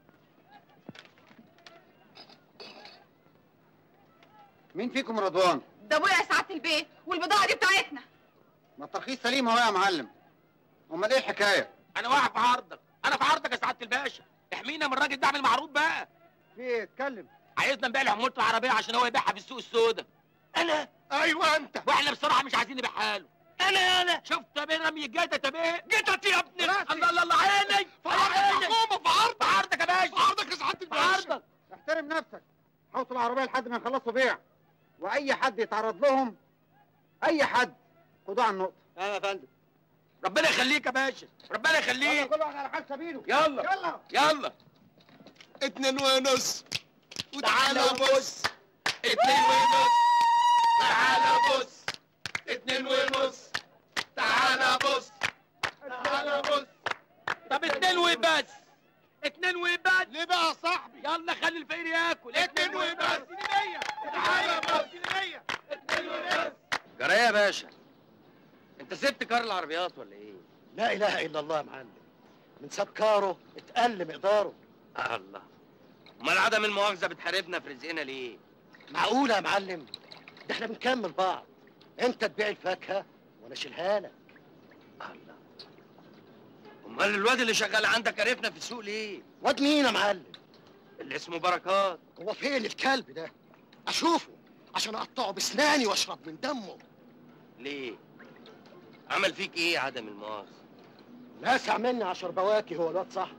مين فيكم رضوان ده ابويا يا سعاده البيت والبضاعه دي بتاعتنا ما الترخيص سليم اهو يا معلم امال ايه الحكايه انا واقف في عرضك انا في عرضك يا سعادة الباشا احمينا من الراجل ده اعمل معروف بقى في ايه اتكلم عايزنا نبيع له حمولة العربية عشان هو يبيعها في السوق السوداء انا ايوه انت واحنا بصراحة مش عايزين نبيعها له انا انا شفت بين رمي الجيتة تبيه جيتت يا ابني الله الله الله عيني في عرضك في عرضك في عرضك يا باشا في عرضك يا سعاده الباشا في عرضك احترم نفسك حوط العربيه لحد ما يخلصوا بيع واي حد يتعرض لهم اي حد خدوه على النقطه ايوه يا فندم ربنا يخليك يا باشا ربنا يخليك كل واحد على حال سبيله يلا يلا يلا اتنين ونص وتعالى بص اتنين ونص تعالى بص اتنين ونص تعالى بص تعالى بص طب اتنين وبس اتنين وبس ليه بقى يا صاحبي يلا خلي الفقير ياكل اتنين وبس تعالى بص اتنين وبس جرايه يا باشا انت سبت كار العربيات ولا ايه؟ لا اله الا الله يا معلم من ساب كاره اتقل مقداره الله امال عدم المؤاخذه بتحاربنا في رزقنا ليه؟ معقوله يا معلم ده احنا بنكمل بعض انت تبيع الفاكهه وانا اشيلها لك الله امال الواد اللي شغال عندك عرفنا في السوق ليه؟ واد مين يا معلم اللي اسمه بركات هو فين الكلب ده اشوفه عشان اقطعه بسناني واشرب من دمه ليه؟ عمل فيك ايه عدم المؤاخذه؟ لاسع مني عشر بواكي هو الواد صاحبي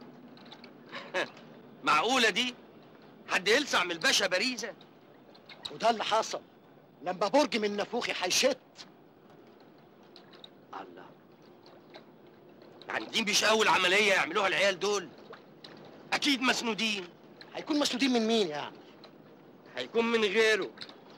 معقوله دي؟ حد يلسع من الباشا باريزه؟ وده اللي حصل لما برج من نافوخي هيشت الله يعني دي مش اول عمليه يعملوها العيال دول اكيد مسنودين هيكون مسنودين من مين يعني هيكون من غيره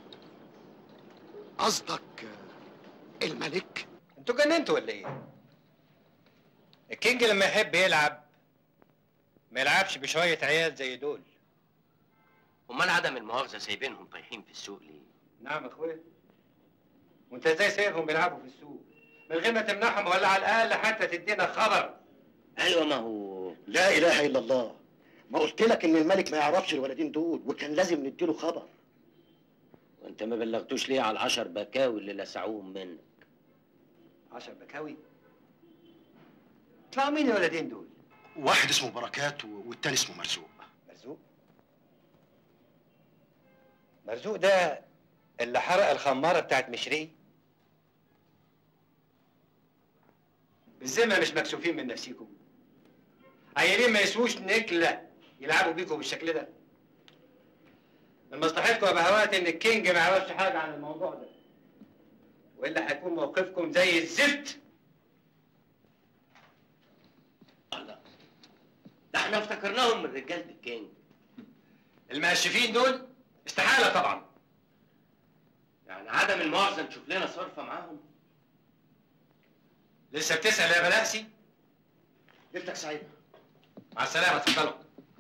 قصدك الملك انتوا جننتوا ولا ايه؟ الكينج لما يحب يلعب ما يلعبش بشوية عيال زي دول امال عدم المؤاخذه سايبينهم طايحين في السوق ليه؟ نعم يا اخويا وانت ازاي سايبهم بيلعبوا في السوق من غير ما تمنعهم ولا على الاقل حتى تدينا خبر ايوه ما هو لا اله الا الله ما قلت لك ان الملك ما يعرفش الولدين دول وكان لازم نديله خبر وانت ما بلغتوش ليه على العشر بكاوي اللي لسعوهم منك عشر بكاوي طلعوا مين الولدين دول؟ واحد اسمه بركات و- والتاني اسمه مرزوق مرزوق مرزوق ده اللي حرق الخمارة بتاعت مشري بالذمة مش مكسوفين من نفسيكم عيالين ما يسووش نكلة يلعبوا بيكم بالشكل ده من مصلحتكم يا بهوات ان الكينج ما يعرفش حاجة عن الموضوع ده والا هيكون موقفكم زي الزفت ده احنا افتكرناهم من رجاله الكينج المقشفين دول استحالة طبعا يعني عدم المؤاخذه نشوف لنا صرفه معاهم لسه بتسأل يا بلاسي ليلتك سعيده مع السلامة اتفضلوا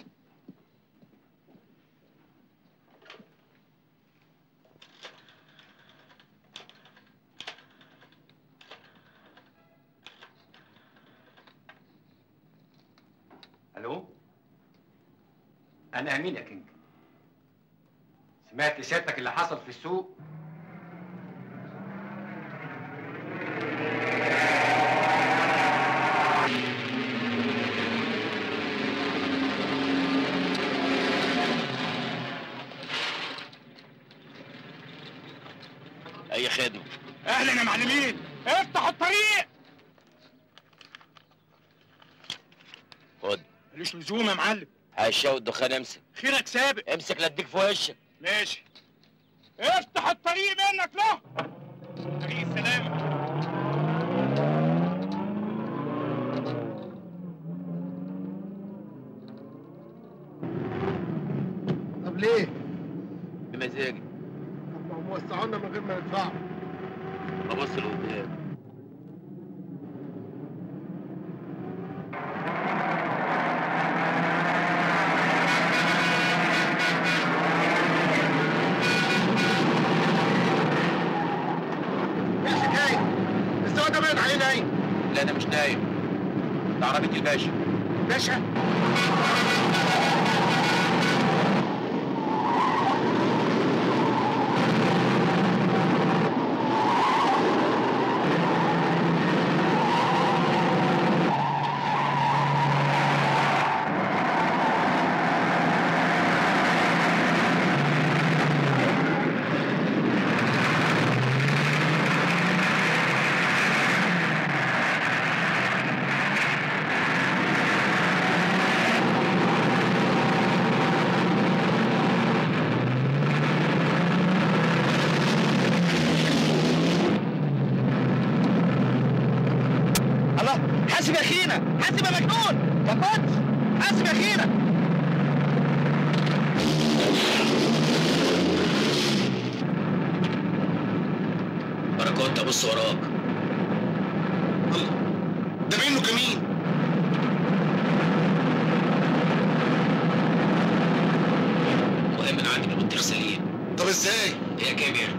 الو انا امين يا كينج سمعت سيادتك اللي حصل في السوق اي خدمه اهلا يا معلمين افتحوا الطريق خد ملوش لزوم يا معلم هشاو الدخان امسك خيرك سابق امسك لا اديك في وشك ماشي افتح الطريق منك له طريق السلامة طب ليه؟ بمزاجي طب ما هم وسعوا لنا من غير ما ندفعوا ابص لقدام ايه الحكايه؟ السواق ده باين عليه نايم لا انا مش نايم ده عربيه الباشا باشا حاسب يا اخينا حاسب يا مجنون يا كوتش حاسب يا اخينا بركات ابص وراك ده منه كمين مهم انا عندي بطيخ سليم طب ازاي؟ هي كام يعني؟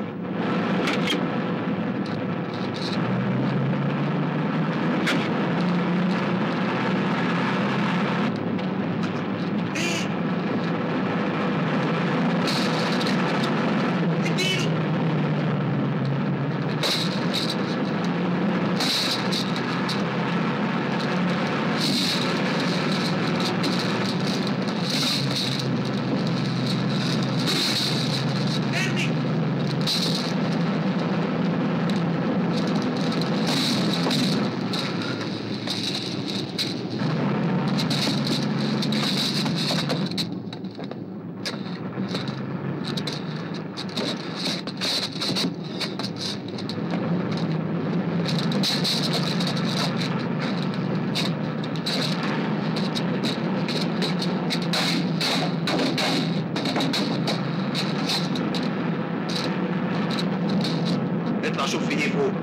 اطلع شوف في ايه فوق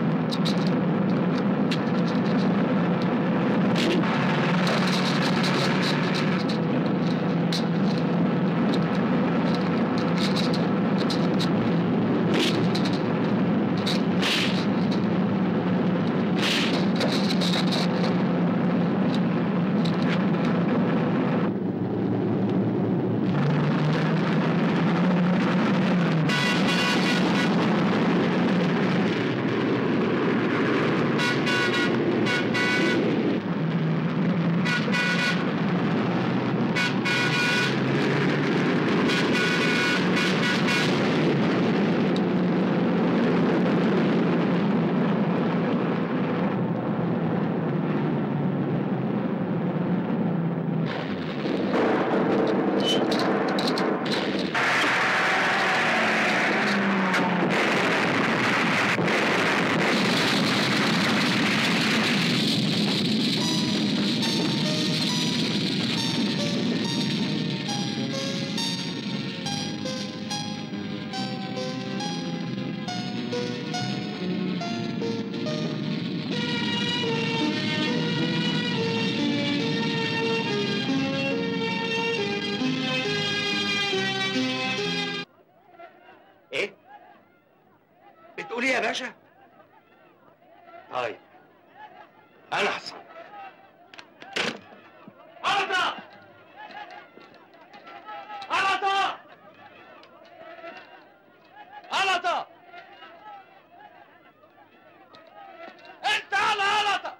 ايه بتقول ايه يا باشا طيب انا حصل غلطة غلطة غلطة انت على غلطة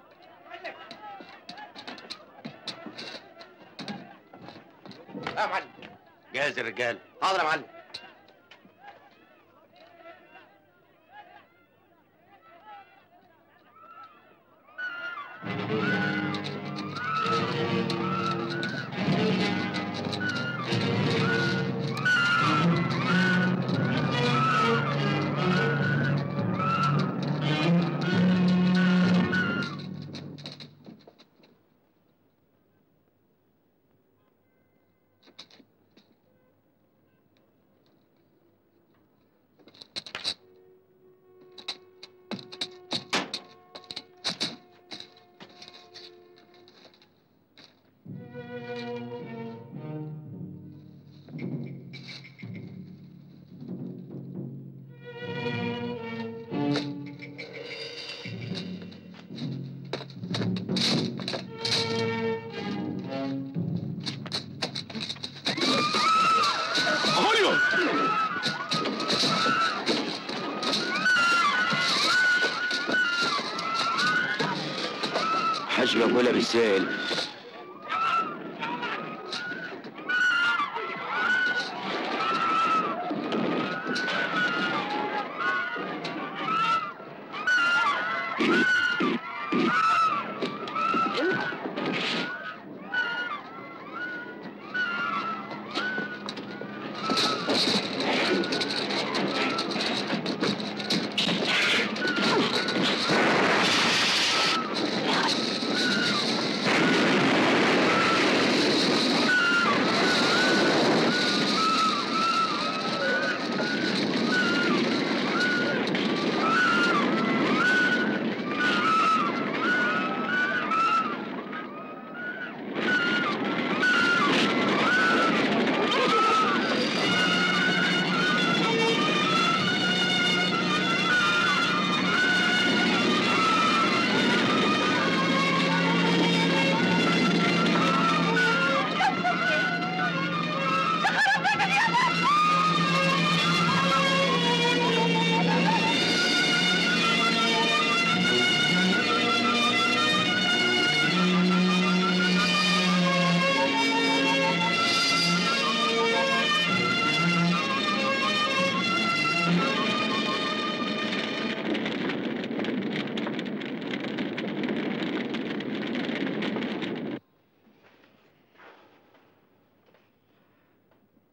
يا معلم جاهز الرجال حاضر يا معلم هوليوود حاج بقولها بالسهل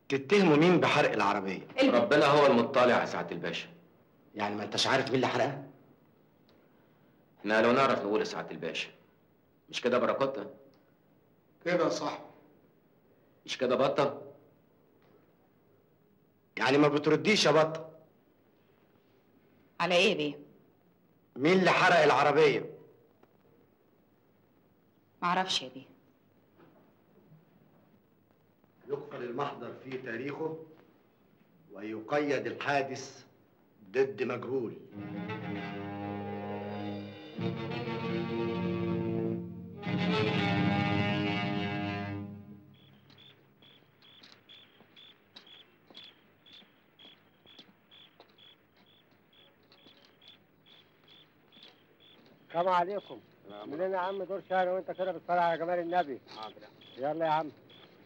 تتهموا مين بحرق العربيه ربنا هو المطلع يا سعاده الباشا يعني ما انتش عارف مين اللي حرقها احنا لو نعرف نقول يا سعاده الباشا مش كده بركاتنا كده يا صاحبي مش كده بطه يعني ما بترديش يا بطه على ايه بيه مين اللي حرق العربيه معرفش يا بيه يقفل المحضر في تاريخه ويقيد الحادث ضد مجهول السلام عليكم منين يا عم دور شهر وانت كده بتصلي على جمال النبي يلا يا عم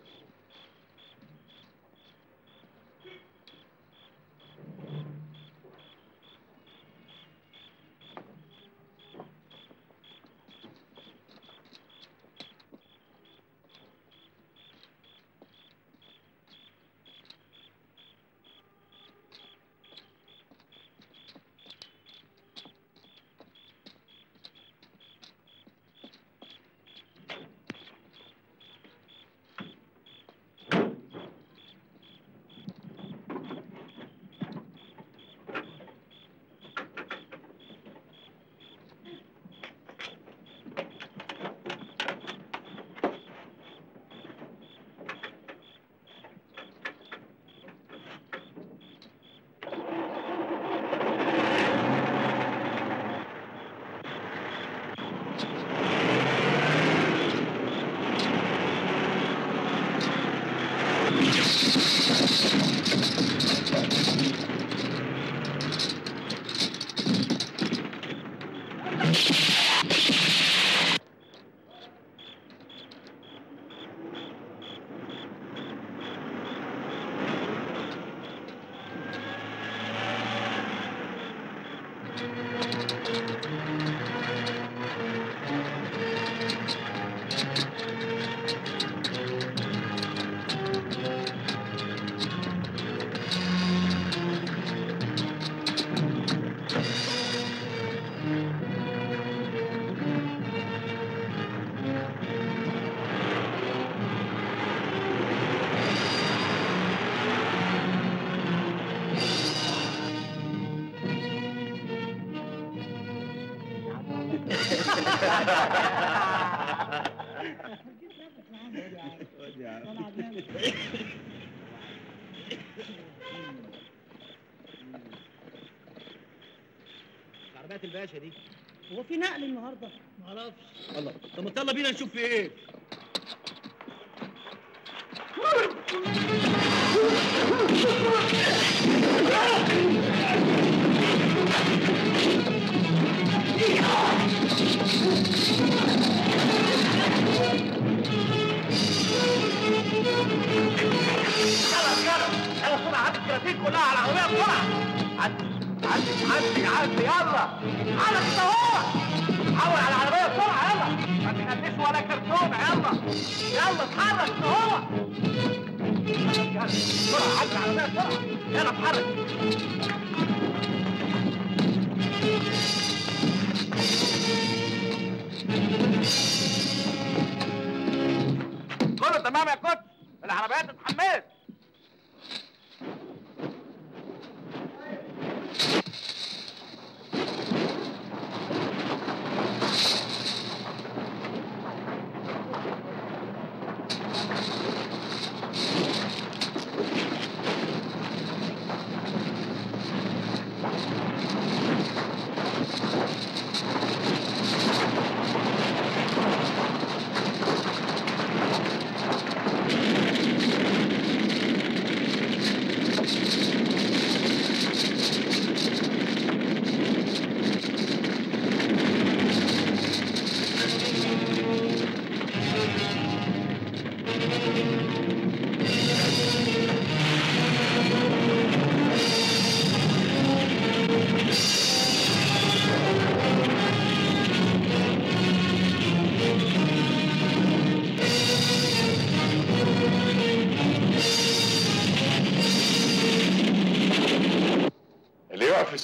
عربيات الباشا دي هو في نقل النهارده؟ معرفش الله طب ما يلا بينا نشوف في ايه يلا يلا يلا بسرعة عدي الكراتين كلها على العربية بسرعة عدي عدي عدي عدي يلا على كده هو حول على العربية بسرعة يلا ما تخليش ولا كرتون يلا يلا اتحرك كده هو يلا بسرعة عدي العربية بسرعة يلا اتحرك كله تمام يا كوتش العربيات اتحملت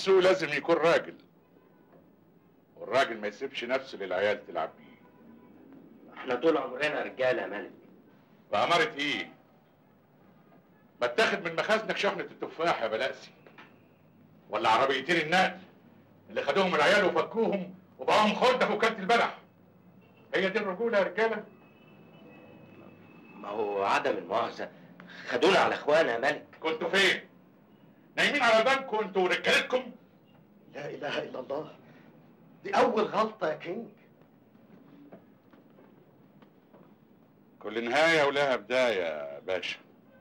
نفسه لازم يكون راجل والراجل ما يسيبش نفسه للعيال تلعب بيه احنا طول عمرنا رجاله يا ملك بأمارة ايه؟ ما اتاخد من مخازنك شحنة التفاح يا بلاسي ولا عربيتين النقل اللي خدوهم العيال وفكوهم وبقاهم خردة في وكالة البلح هي دي الرجولة يا رجالة؟ ما هو عدم المؤاخذه خدونا على اخوانا يا ملك كنتوا فين؟ نايمين على البنك وانتوا ورجالتكم؟ لا اله الا الله دي اول غلطه يا كينج كل نهاية ولها بداية يا باشا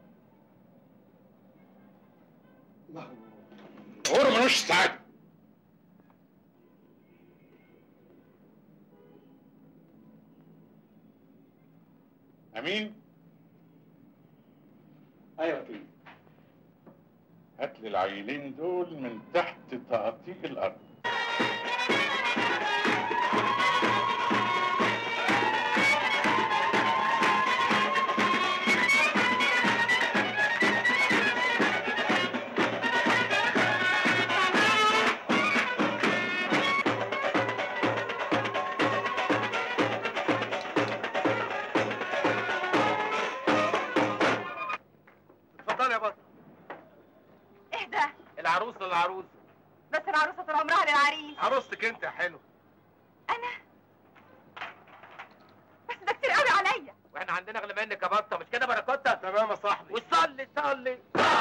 ما هو عمره ملوش سعادة أمين ايوه كده هات لي العيلين دول من تحت تقاطيع الأرض اتفضل يا بطل اهدى العروسه للعروسه بس العروسه طول عمرها للعريس عروستك انت يا حلو انا بس ده كتير قوي عليا واحنا عندنا اغلى منك يا بطه مش كده بركوته تمام يا صاحبي وصلي صلي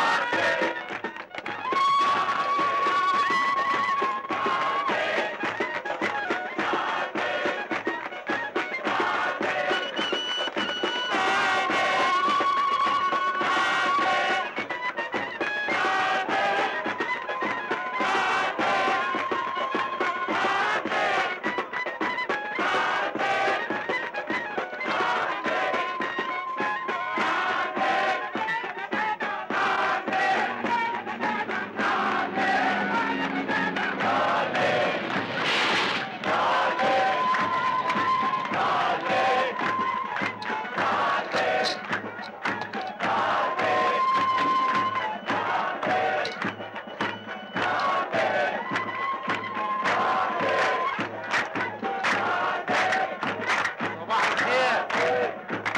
صباح الخير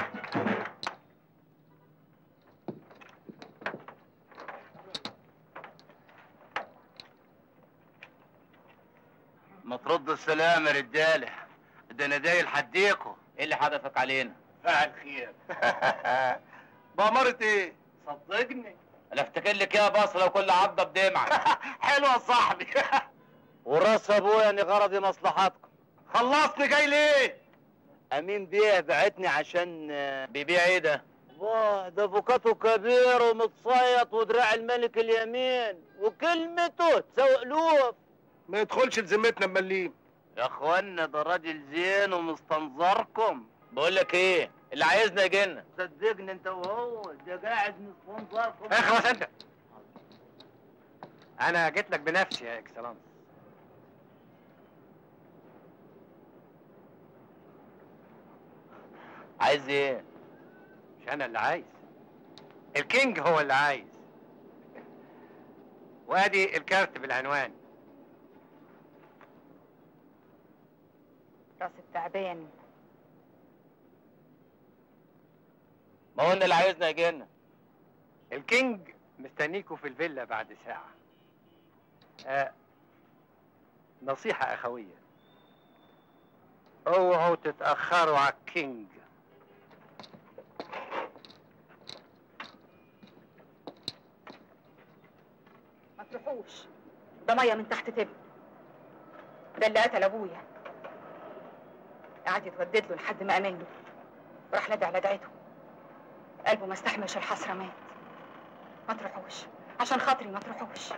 ما ترد السلام يا رجاله ده انا جاي لحديكوا ايه اللي حدفك علينا فعل خير بأمارة ايه؟ صدقني انا افتكر لك يا بصره وكل عضه بدمعه حلو يا صاحبي وراس ابويا اني غرضي مصلحتكم خلصني جاي ليه؟ امين بيه بعتني عشان بيبيع ايه ده؟ واه ده فوكاته كبير ومتصيط ودراع الملك اليمين وكلمته تساوي الوف ما يدخلش لذمتنا مليم يا اخوانا ده راجل زين ومستنظركم بقول لك ايه اللي عايزنا يجينا صدقني انت وهو ده قاعد مستنظركم اخلص انت انا جيت لك بنفسي يا اكسلانس عايز ايه مش انا اللي عايز الكينج هو اللي عايز وادي الكارت بالعنوان راس التعبان ما هو اللي عايزنا يجينا الكينج مستنيكوا في الفيلا بعد ساعة آه نصيحة أخوية اوعوا تتأخروا على الكينج ما تروحوش ده ميه من تحت تبن ده اللي قتل ابويا قعد يتودد له لحد ما امن له وراح نادي على دعيته قلبه ما استحملش الحسره مات ما تروحوش عشان خاطري ما تروحوش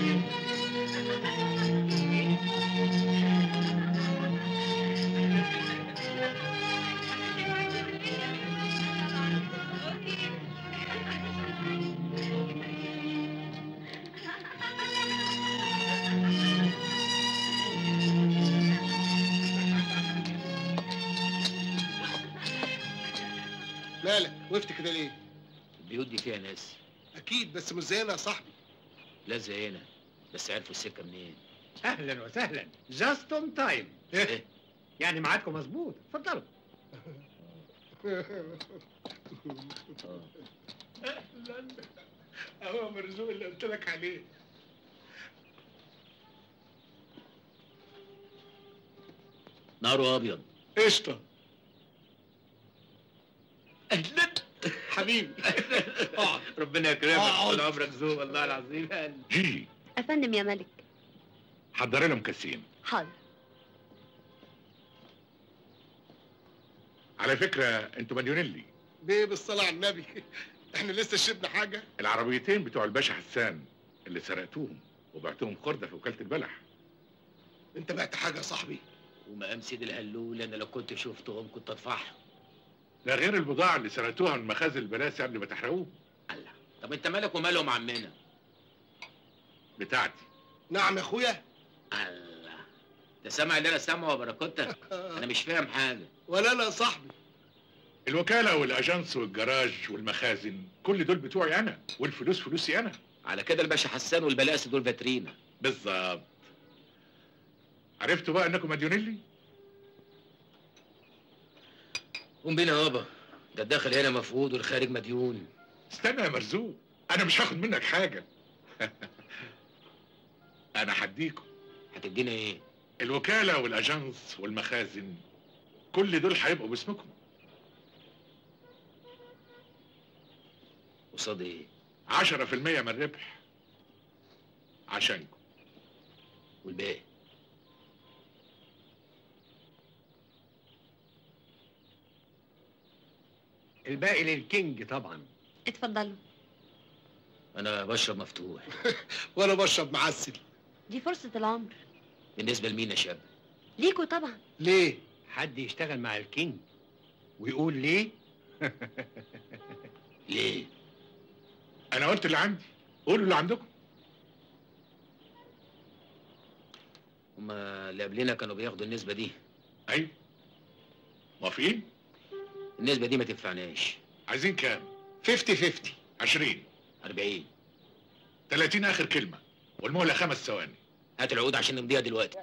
أهلا يا وقفت كده ليه؟ البيوت دي فيها ناس اكيد بس مش زينا يا صاحبي لا زينا بس عرفوا السكه منين اهلا وسهلا جاست اون تايم ايه يعني ميعادكم مظبوط اتفضلوا اهلا اهو مرزوق اللي قلت لك عليه ناره ابيض قشطه اهلا حبيبي اقعد ربنا يكرمك اقعد. طول عمرك ذوق والله العظيم جي افندم يا ملك حضري لهم كاسين حاضر على فكره انتوا مليونيلي بيه بالصلاه على النبي احنا لسه شربنا حاجه العربيتين بتوع الباشا حسان اللي سرقتوهم وبعتهم خردة في وكالة البلح انت بعت حاجه يا صاحبي ومقام سيد الهلول انا لو كنت شفتهم كنت اطفحهم ده غير البضاعة اللي سرقتوها من مخازن البلاسي قبل ما تحرقوه الله طب انت مالك ومالهم عمنا بتاعتي نعم يا اخويا الله انت سامع اللي انا سامعه يا باراكوتا انا مش فاهم حاجه ولا انا يا صاحبي الوكالة والأجانس والجراج والمخازن كل دول بتوعي أنا والفلوس فلوسي أنا على كده الباشا حسان والبلاسي دول فاترينا بالظبط عرفتوا بقى إنكم مديونيلي؟ قوم بينا يابا ده الداخل هنا مفقود والخارج مديون استنى يا مرزوق أنا مش هاخد منك حاجة أنا هديكم هتدينا إيه؟ الوكالة والأجانس والمخازن كل دول هيبقوا باسمكم قصاد ايه؟ 10% من الربح عشانكم والباقي الباقي للكينج طبعا اتفضلوا انا بشرب مفتوح وانا بشرب معسل دي فرصة العمر بالنسبه لمين يا شاب ليكوا طبعا ليه حد يشتغل مع الكينج ويقول ليه ليه أنا قلت اللي عندي قولوا اللي عندكم هما اللي قبلنا كانوا بياخدوا النسبه دي أيوة موافقين؟ النسبه دي ما تنفعناش عايزين كام؟ 50 50 20 40 30 آخر كلمة والمهلة خمس ثواني هات العقود عشان نمضيها دلوقتي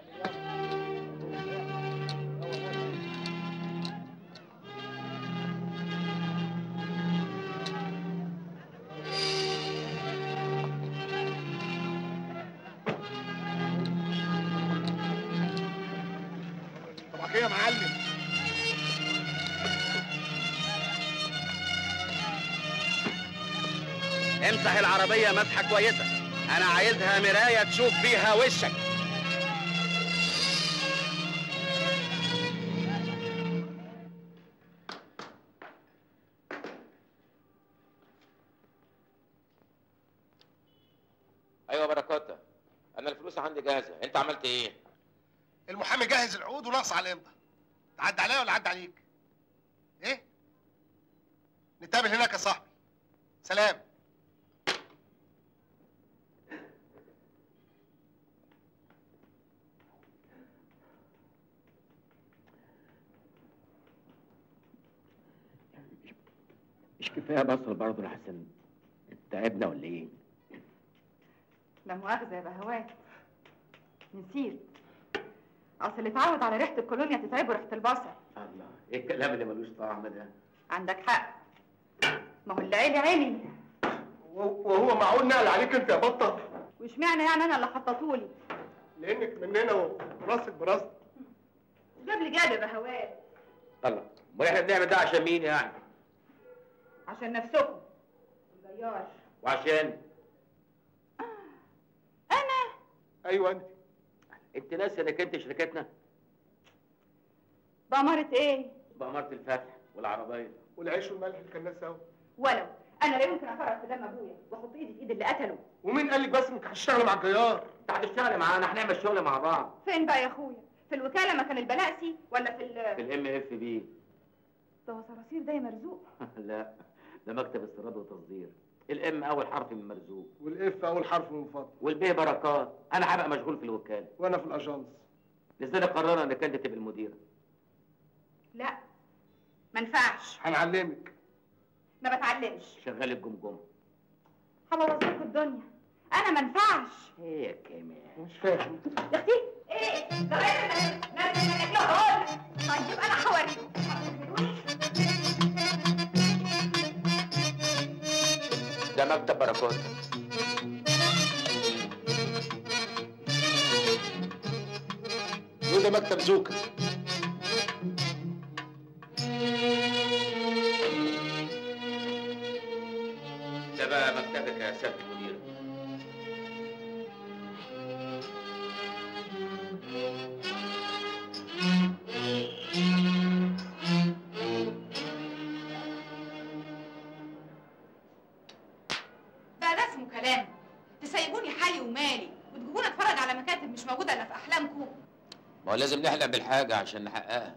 طبعا يا معلم امسح العربية مسحة كويسة أنا عايزها مراية تشوف بيها وشك ايوه بركاته انا الفلوس عندي جاهزه انت عملت ايه المحامي جهز العقود وناقص على الامضه تعدي عليا ولا عدى عليك ايه نتقابل هناك يا صاحبي سلام مش كفايه بصل برضه يا حسن تعبنا ولا ايه لا مؤاخذة يا بهوات نسيت أصل اللي اتعود على ريحة الكولونيا تتعبه ريحة البصل الله ايه الكلام اللي ملوش طعم ده عندك حق ما هو اللي عيلي عيلي وهو معقول نقل عليك انت يا بطه واشمعنى يعني أنا اللي حطيتهولي لانك مننا وراسك براسك جاب لي جاب يا بهوات الله امال احنا بنعمل ده عشان مين يعني عشان نفسكم الجيار وعشان أنا ايوه انت انت ناسي انك انت شركتنا بأمارة إيه؟ بأمارة الفتح والعربية والعيش والملح اللي كان سوا ولو أنا لا يمكن أفرط في دم أبويا وأحط إيدي في إيد اللي قتله ومين قال لك بس انك هتشتغل مع الجيار انت هتشتغل معانا هنعمل شغل مع بعض فين بقى يا أخويا؟ في الوكالة مكان البلاسي ولا في ال في الام اف بي ده هو صراصير ده يا مرزوق لا ده مكتب استيراد وتصدير الام اول حرف من مرزوق والاف اول حرف من فضل والبي بركات انا هبقى مشغول في الوكاله وانا في الاجانس لذلك قررنا انك انت تبقى المديره لا ما ينفعش هنعلمك ما بتعلمش شغال الجمجمه هبوظ لكم الدنيا انا ما انفعش ايه يا كمان مش فاهم يا اختي ايه ده غير ما نرجع هقول طيب انا هوريكم ده مكتب بركات وده مكتب زوكا ده بقى مكتبك يا سياده المدير بقى ده اسمه كلام تسيبوني حالي ومالي وتجيبوني اتفرج على مكاتب مش موجوده الا في احلامكم ما هو لازم نحلم بالحاجه عشان نحققها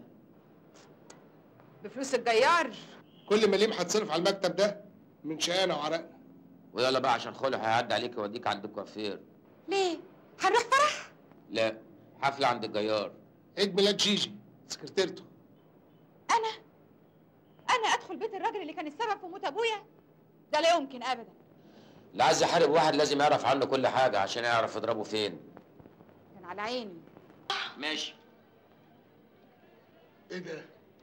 بفلوس الجيار كل مليم هتصرف على المكتب ده من شقانا وعرقنا ويلا بقى عشان خلع هيعدي عليك يوديك عند الكوافير ليه هنروح فرح لا حفله عند الجيار عيد ميلاد جيجي سكرتيرته انا انا ادخل بيت الراجل اللي كان السبب في موت ابويا ده لا يمكن ابدا اللي عايز يحارب واحد لازم يعرف عنه كل حاجه عشان يعرف يضربه فين كان على عيني ماشي ايه ده؟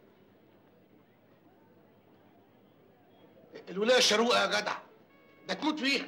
الولايه الشروقه يا جدع ده تموت فيها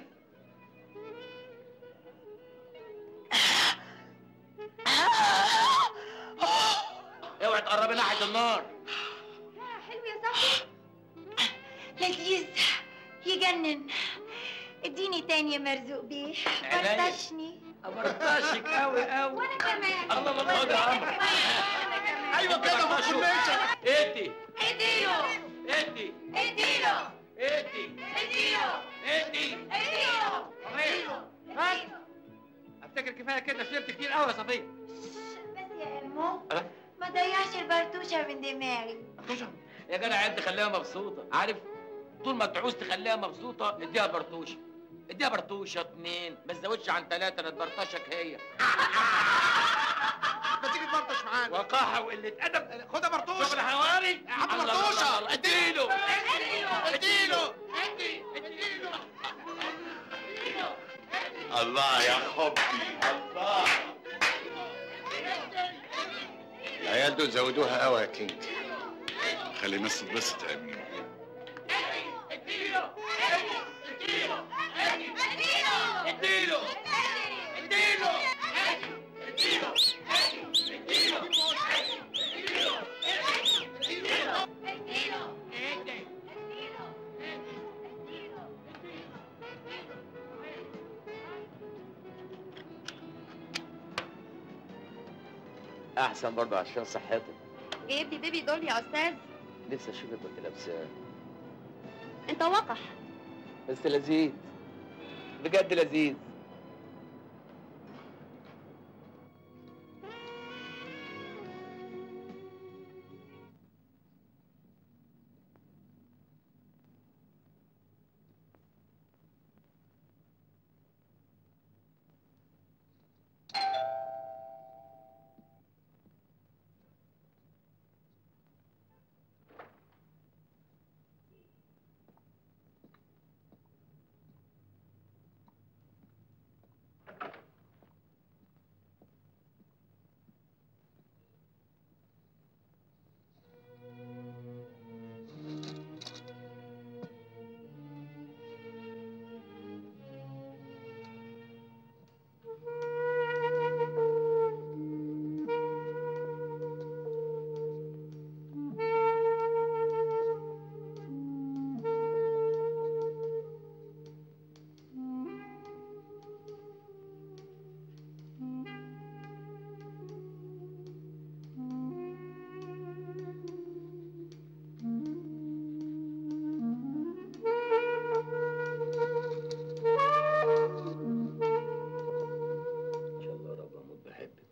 اوعي تقربي ناحيه النار حلو يا صاحبي لذيذ يجنن اديني تاني يا مرزوق بيه عينيا. برطشني برطشك قوي قوي وانا كمان الله الله الله ده عمرو ايوه كده ما تكونش ادي اديله ادي اديله ادي اديله ادي اديله بس افتكر كفايه كده شربت كتير قوي يا صفيه بس يا امو ما ضيعش البرتوشه من دماغي يا جدع انت خليها مبسوطه عارف طول ما تعوز تخليها مبسوطه اديها برطوشه اديها برطوشه اتنين ما تزودش عن ثلاثه لا تبرطشك هي ما تيجي تبرطش معانا وقاحه وقله ادب خدها برطوشه شغل حواري هات الله، الله، برطوشه الله، اديله اديله اديله الله يا حبي الله العيال دول زودوها قوي يا كينج خلي الناس تتبسط يا امين اديله اديله احسن برضه عشان صحتك جايب لي بيبي دول يا استاذ نفسي اشوفك وانت لابساه انت وقح بس لذيذ بجد لذيذ ان شاء الله يا رب اموت بحبك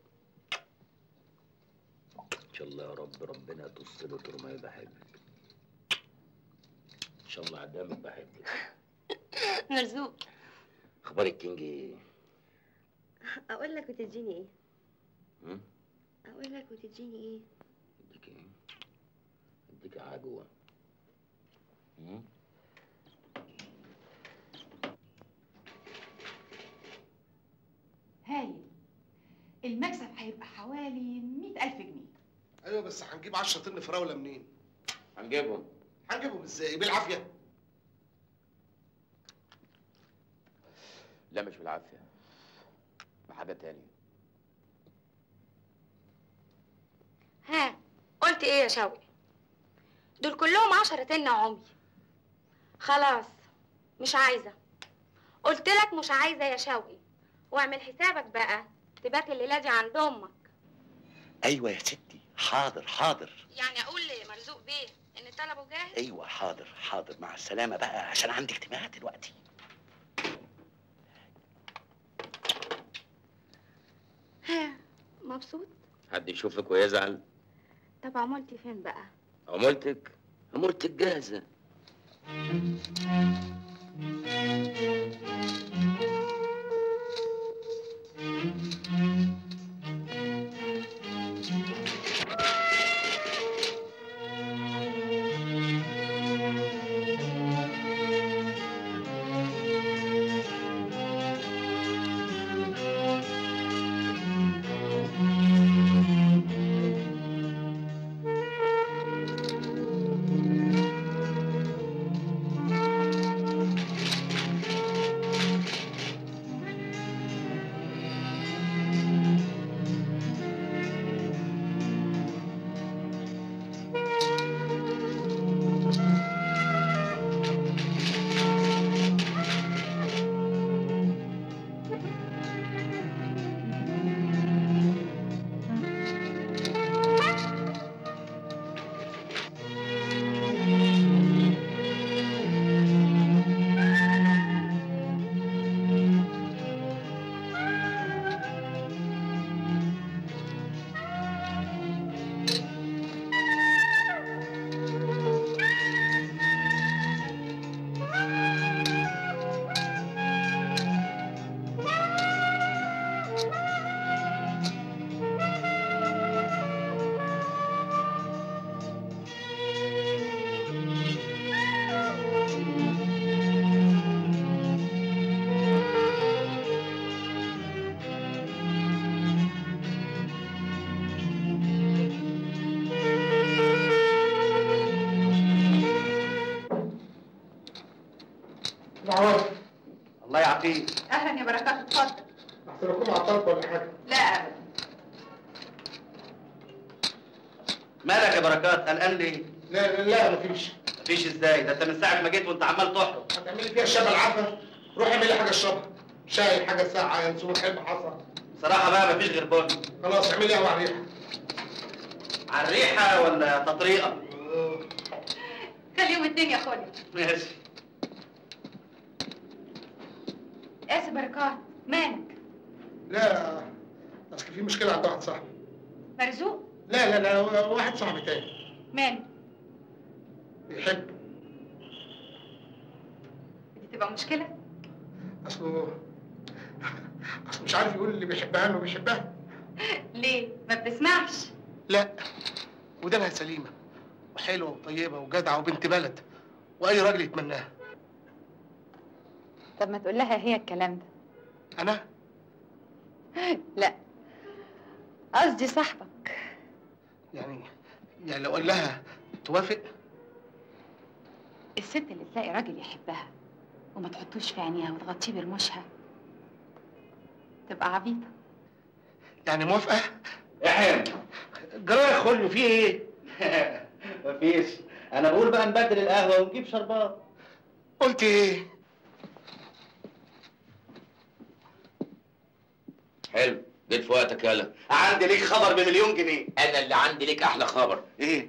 ان شاء الله يا رب ربنا تصل طول ما بحبك ان شاء الله عدامك بحبك مرزوق اخبار الكينج ايه اقول لك وتديني ايه هم؟ اقول لك وتديني ايه اديك ايه اديك عجوه هم؟ المكسب هيبقى حوالي مئة ألف جنيه ايوه بس هنجيب 10 طن فراوله منين؟ هنجيبهم هنجيبهم ازاي؟ بالعافيه لا مش بالعافيه بحاجه تاني ها قلت ايه يا شوقي دول كلهم عشرة تنة عمي خلاص مش عايزة قلت لك مش عايزة يا شوقي واعمل حسابك بقى تبات الليلة دي عند امك ايوه يا ستي حاضر حاضر يعني اقول لمرزوق بيه ان طلبه جاهز ايوه حاضر حاضر مع السلامه بقى عشان عندي اجتماع دلوقتي ها مبسوط حد يشوفك ويزعل طب عملتي فين بقى عمولتك عمولتك جاهزه العوض الله يعطيك اهلا يا بركات اتفضل احسن اكون عطلت ولا حاجه لا ابدا مالك يا بركات قلقان ليه؟ لا لا لا مفيش مفيش ازاي ده انت من ساعه ما جيت وانت عمال تحرق هتعملي فيها الشبه العفه روح اعمل لي حاجه اشربها شاي حاجه ساعه ينسون حلم حصى صراحه بقى مفيش غير بن خلاص اعملي قهوه على الريحه على الريحه ولا تطريقه؟ خليهم اتنين يا خولي ماشي اسف بركات مالك لا اصل في مشكله عند واحد صاحبي مرزوق لا لا لا واحد صاحبي تاني مالك بيحب دي تبقى مشكله اصله اصله مش عارف يقول اللي بيحبها انه بيحبها ليه ما بتسمعش لا ودانها سليمه وحلوه وطيبه وجدعه وبنت بلد واي راجل يتمناها طب ما تقول لها هي الكلام ده انا لا قصدي صاحبك يعني يعني لو قال لها توافق الست اللي تلاقي راجل يحبها وما تحطوش في عينيها وتغطيه برموشها تبقى عبيطه يعني موافقه احيان جرايه يا خوليو في ايه مفيش انا بقول بقى نبدل القهوه ونجيب شربات قلت ايه حلو جيت في وقتك يالا عندي ليك خبر بمليون جنيه انا اللي عندي ليك احلى خبر ايه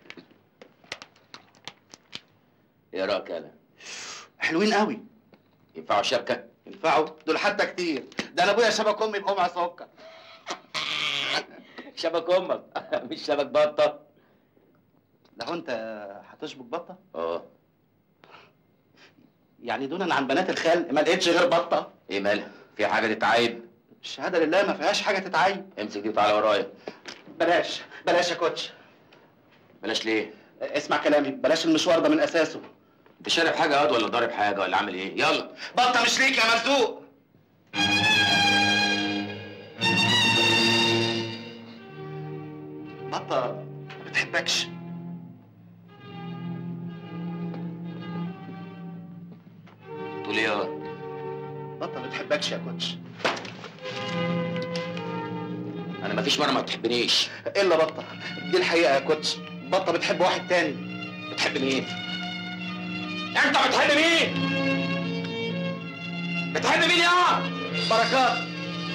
ايه رايك يالا حلوين قوي ينفعوا شبكه ينفعوا دول حتى كتير ده انا ابويا شبك امي بقمع سكر شبك امك مش شبك بطه ده هو انت هتشبك بطه اه يعني دونا عن بنات الخال ما لقيتش غير بطه ايه مالها في حاجه تتعيب الشهاده لله ما فيهاش حاجه تتعيب امسك دي وتعالى ورايا بلاش بلاش يا كوتش بلاش ليه اسمع كلامي بلاش المشوار ده من اساسه انت شارب حاجه ياض ولا ضارب حاجه ولا عامل ايه يلا بطه مش ليك يا مرزوق بطه ما بتحبكش تقول ايه يا بطه ما بتحبكش يا كوتش انا مفيش مره ما بتحبنيش الا بطه دي الحقيقه يا كوتش بطه بتحب واحد تاني بتحب مين انت بتحب مين بتحب مين يا بركات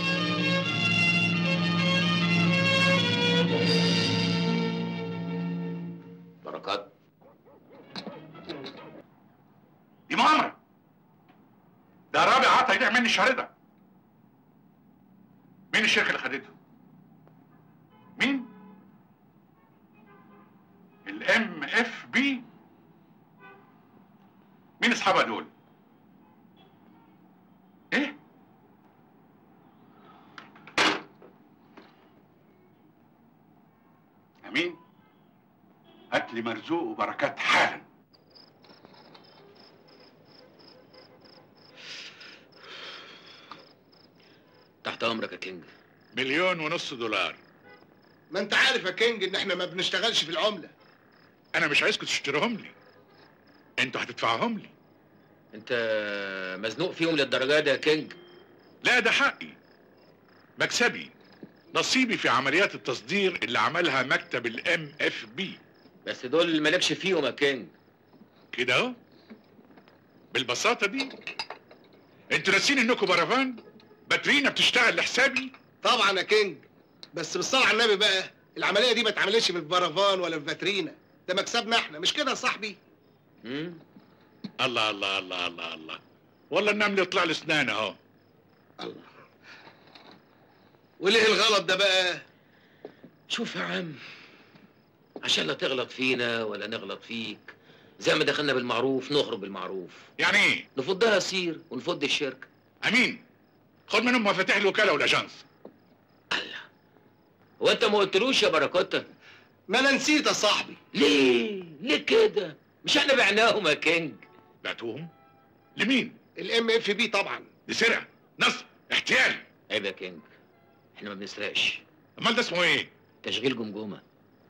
بركات دي مؤامره ده رابع عطا يضيع مني الشهر ده مين الشركه اللي خدته مين الام اف بي مين اصحابها دول ايه امين هات لي مرزوق وبركات حالا تحت امرك يا كينج مليون ونص دولار ما انت عارف يا كينج ان احنا ما بنشتغلش في العمله انا مش عايزكم تشتريهم لي انتوا هتدفعوهم لي انت مزنوق فيهم للدرجه دي يا كينج لا ده حقي مكسبي نصيبي في عمليات التصدير اللي عملها مكتب الام اف بي بس دول مالكش فيهم يا كينج كده اهو بالبساطه دي انتوا ناسين انكم برافان باترينا بتشتغل لحسابي طبعا يا كينج بس بالصلاه على النبي بقى العمليه دي ما اتعملتش في البرافان ولا في فاترينا ده مكسبنا احنا مش كده يا صاحبي الله الله الله الله الله والله النمل يطلع لي اسنان اهو الله وليه الغلط ده بقى شوف يا عم عشان لا تغلط فينا ولا نغلط فيك زي ما دخلنا بالمعروف نخرج بالمعروف يعني ايه نفضها سير ونفض الشركه امين خد منهم مفاتيح الوكاله والاجانس هو انت ما قلتلوش يا بركات ما انا نسيت يا صاحبي ليه ليه كده مش احنا بعناهم يا كينج بعتوهم لمين الام اف بي طبعا دي سرقه نصب احتيال عيب يا كينج احنا ما بنسرقش امال ده اسمه ايه تشغيل جمجمه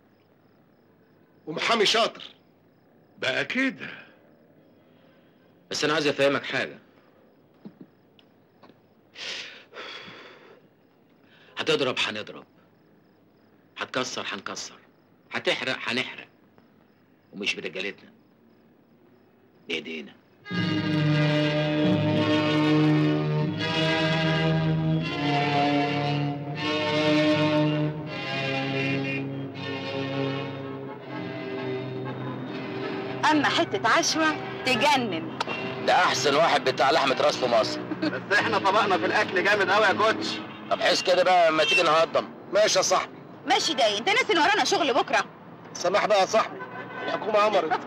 ومحامي شاطر بقى كده بس انا عايز افهمك حاجه هتضرب هنضرب هتكسر هنكسر هتحرق هنحرق ومش برجالتنا بايدينا اما حته عشوه تجنن ده احسن واحد بتاع لحمه راس في مصر بس احنا طبقنا في الاكل جامد قوي يا كوتش طب حس كده بقى اما تيجي نهضم ماشي يا صاحبي ماشي داي انت ناسي ان ورانا شغل بكره سماح بقى يا صاحبي الحكومه امرت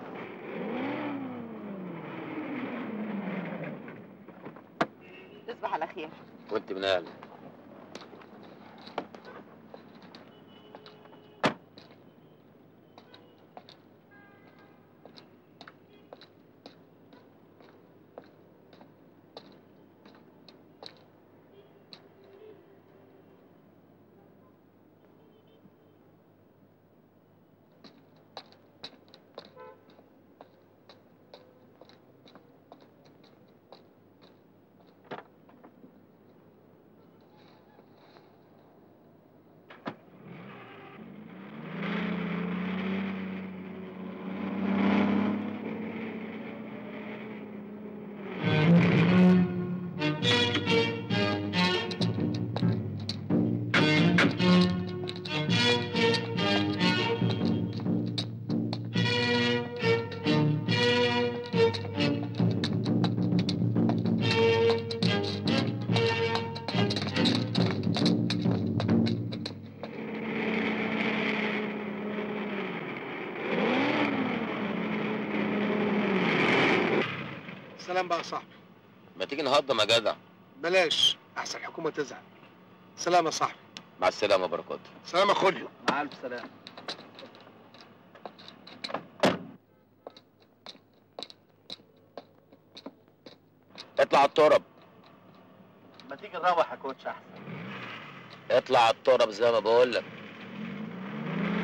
تصبح على خير وانت من اهل سلام بقى يا صاحبي ما تيجي نهضم يا جدع بلاش احسن الحكومه تزعل سلام يا صاحبي مع السلامه بركات سلام يا خوليو مع الف سلامه اطلع على الترب ما تيجي نروح يا كوتش احسن اطلع على الترب زي ما بقول لك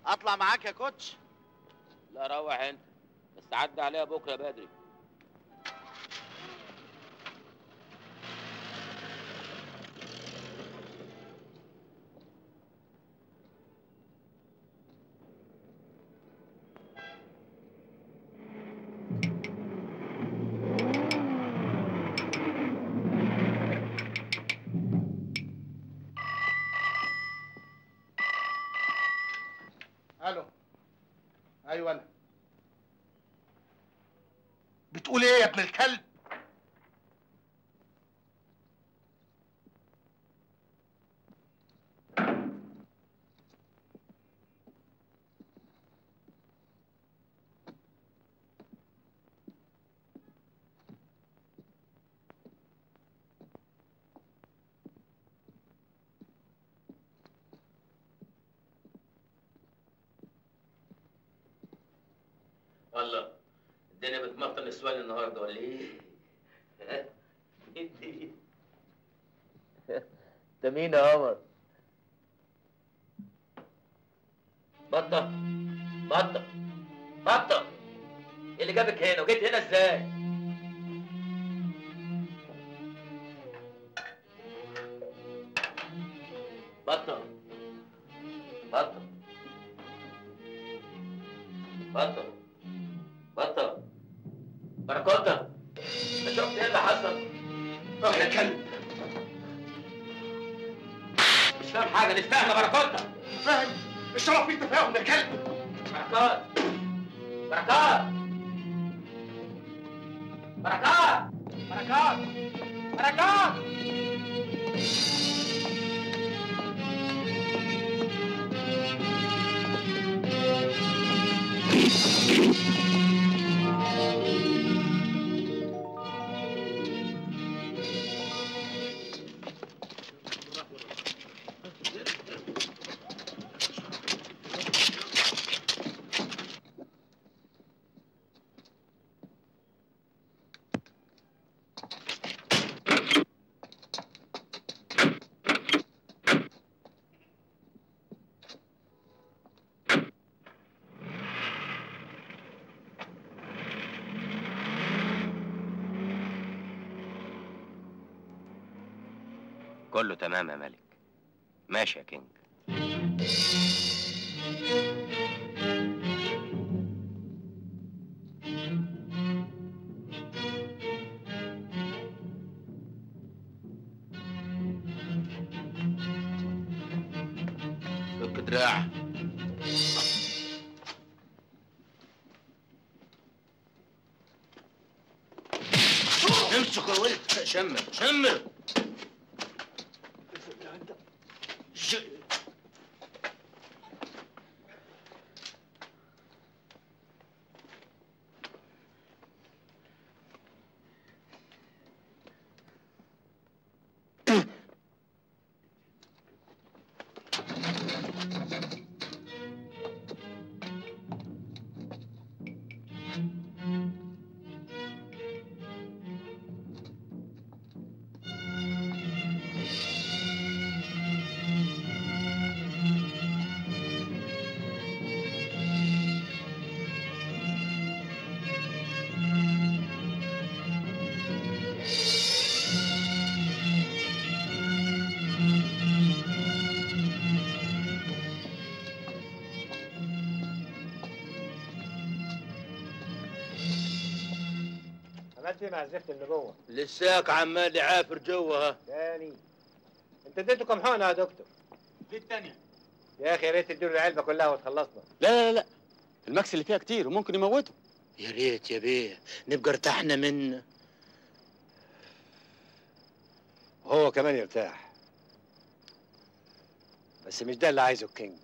اطلع معاك يا كوتش لا روح انت بس عدي عليها بكره بدري الو ايوه انا بتقول ايه يا ابن الكلب الله الدنيا بتمطر نسوان النهارده ولا ايه؟ ها؟ انت مين؟ انت مين يا قمر؟ بطة بطة بطة ايه اللي جابك هنا وجيت هنا ازاي؟ بطة بطة بطة بطة بركوتة انت شفت ايه اللي حصل؟ روح يا كلب مش فاهم حاجة مش فاهم يا بركوتة فاهم الشرف فيه تفاهم يا كلب بركات بركات بركات بركات بركات كله تمام يا ملك ماشي يا كينج فك دراع امسك يا ولد شمر شمر عملت ايه مع الزفت اللي جوه؟ لساك عمال يعافر جوه ها تاني انت اديته كام حقنه يا دكتور؟ دي التانية يا اخي يا ريت تديله العلبه كلها وتخلصنا لا لا لا الماكس اللي فيها كتير وممكن يموته يا ريت يا بيه نبقى ارتحنا منه هو كمان يرتاح بس مش ده اللي عايزه الكينج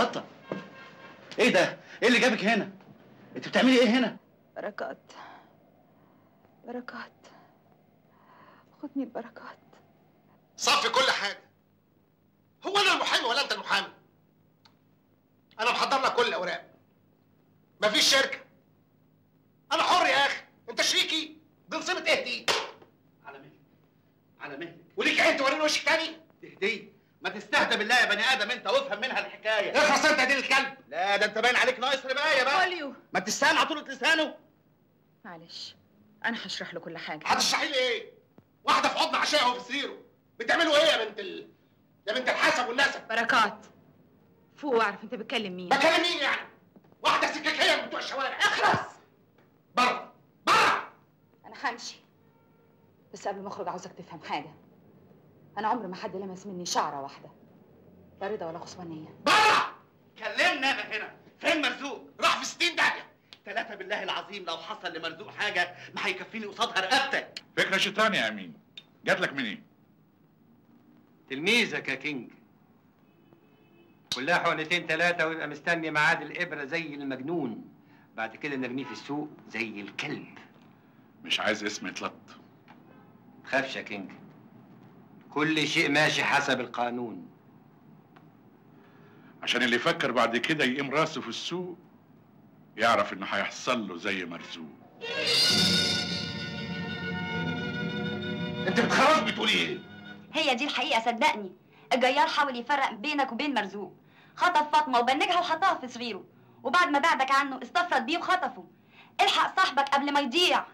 بطه ايه ده ايه اللي جابك هنا انت بتعملي ايه هنا بركات بركات خدني البركات صفي كل حاجه هو انا المحامي ولا انت المحامي انا محضر لك كل الاوراق مفيش شركه انا حر يا اخي انت شريكي دي نصيبه ايه دي على مهلك على مهلك وليك عين توريني وشك تاني تهدي ما تستهدى بالله يا بني ادم انت وافهم منها الحكايه اخلص انت يا دين الكلب لا ده انت باين عليك ناقص ربايه بقى فوليو ما تستهان طولة لسانه معلش انا هشرح له كل حاجه هتشرحي لي ايه واحده في حضن عشاء وفي سريره بتعملوا ايه يا بنت ال... يا بنت الحسب والنسب بركات فوق واعرف انت بتكلم مين بكلم مين يعني واحده سكاكيه من بتوع الشوارع اخلص بره انا همشي بس قبل ما اخرج عاوزك تفهم حاجه انا عمري ما حد لمس مني شعره واحده لا رضا ولا خصبانيه كلمنا انا هنا فين مرزوق راح في 60 داهيه ثلاثة بالله العظيم لو حصل لمرزوق حاجة ما هيكفيني قصادها رقبتك فكرة شيطانية يا أمين جات لك منين؟ تلميذك يا كينج كلها حقنتين ثلاثة ويبقى مستني ميعاد الإبرة زي المجنون بعد كده نرميه في السوق زي الكلب مش عايز اسم يتلط تخافش يا كينج كل شيء ماشي حسب القانون عشان اللي يفكر بعد كده يقيم راسه في السوق يعرف انه هيحصل له زي مرزوق انت بتخرج بتقولي ايه؟ هي دي الحقيقة صدقني الجيار حاول يفرق بينك وبين مرزوق خطف فاطمة وبنجها وحطها في صغيره وبعد ما بعدك عنه استفرد بيه وخطفه الحق صاحبك قبل ما يضيع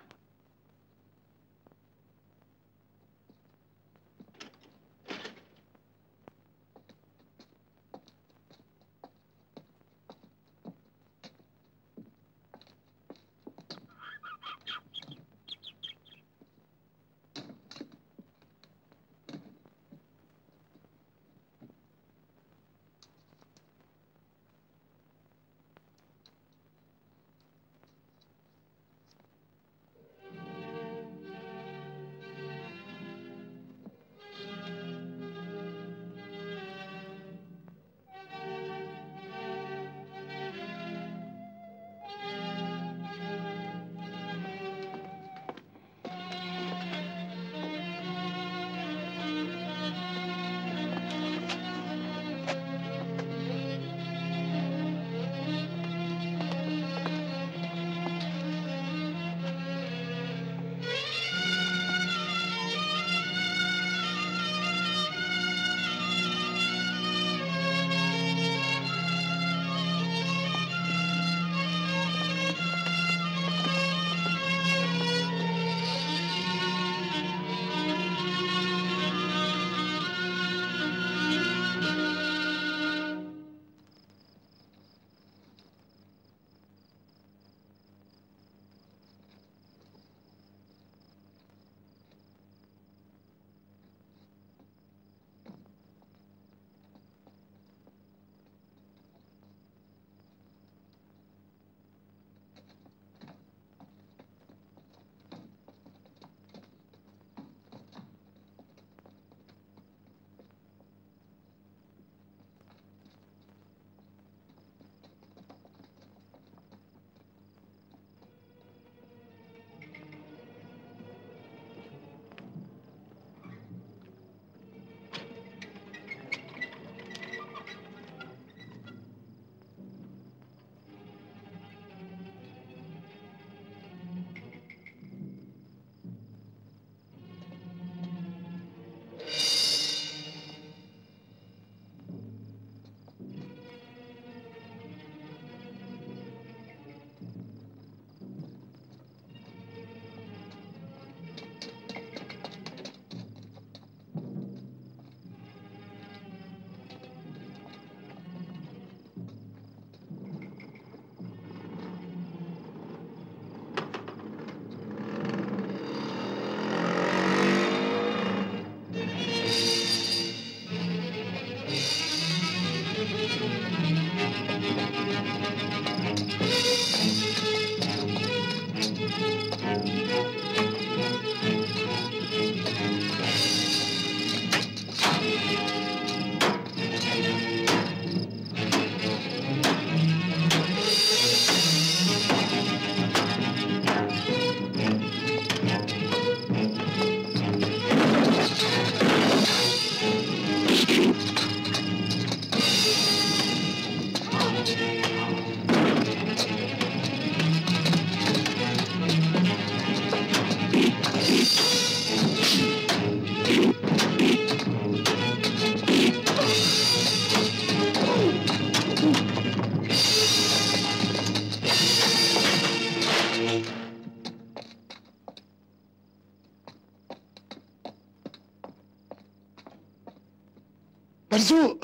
مرزوق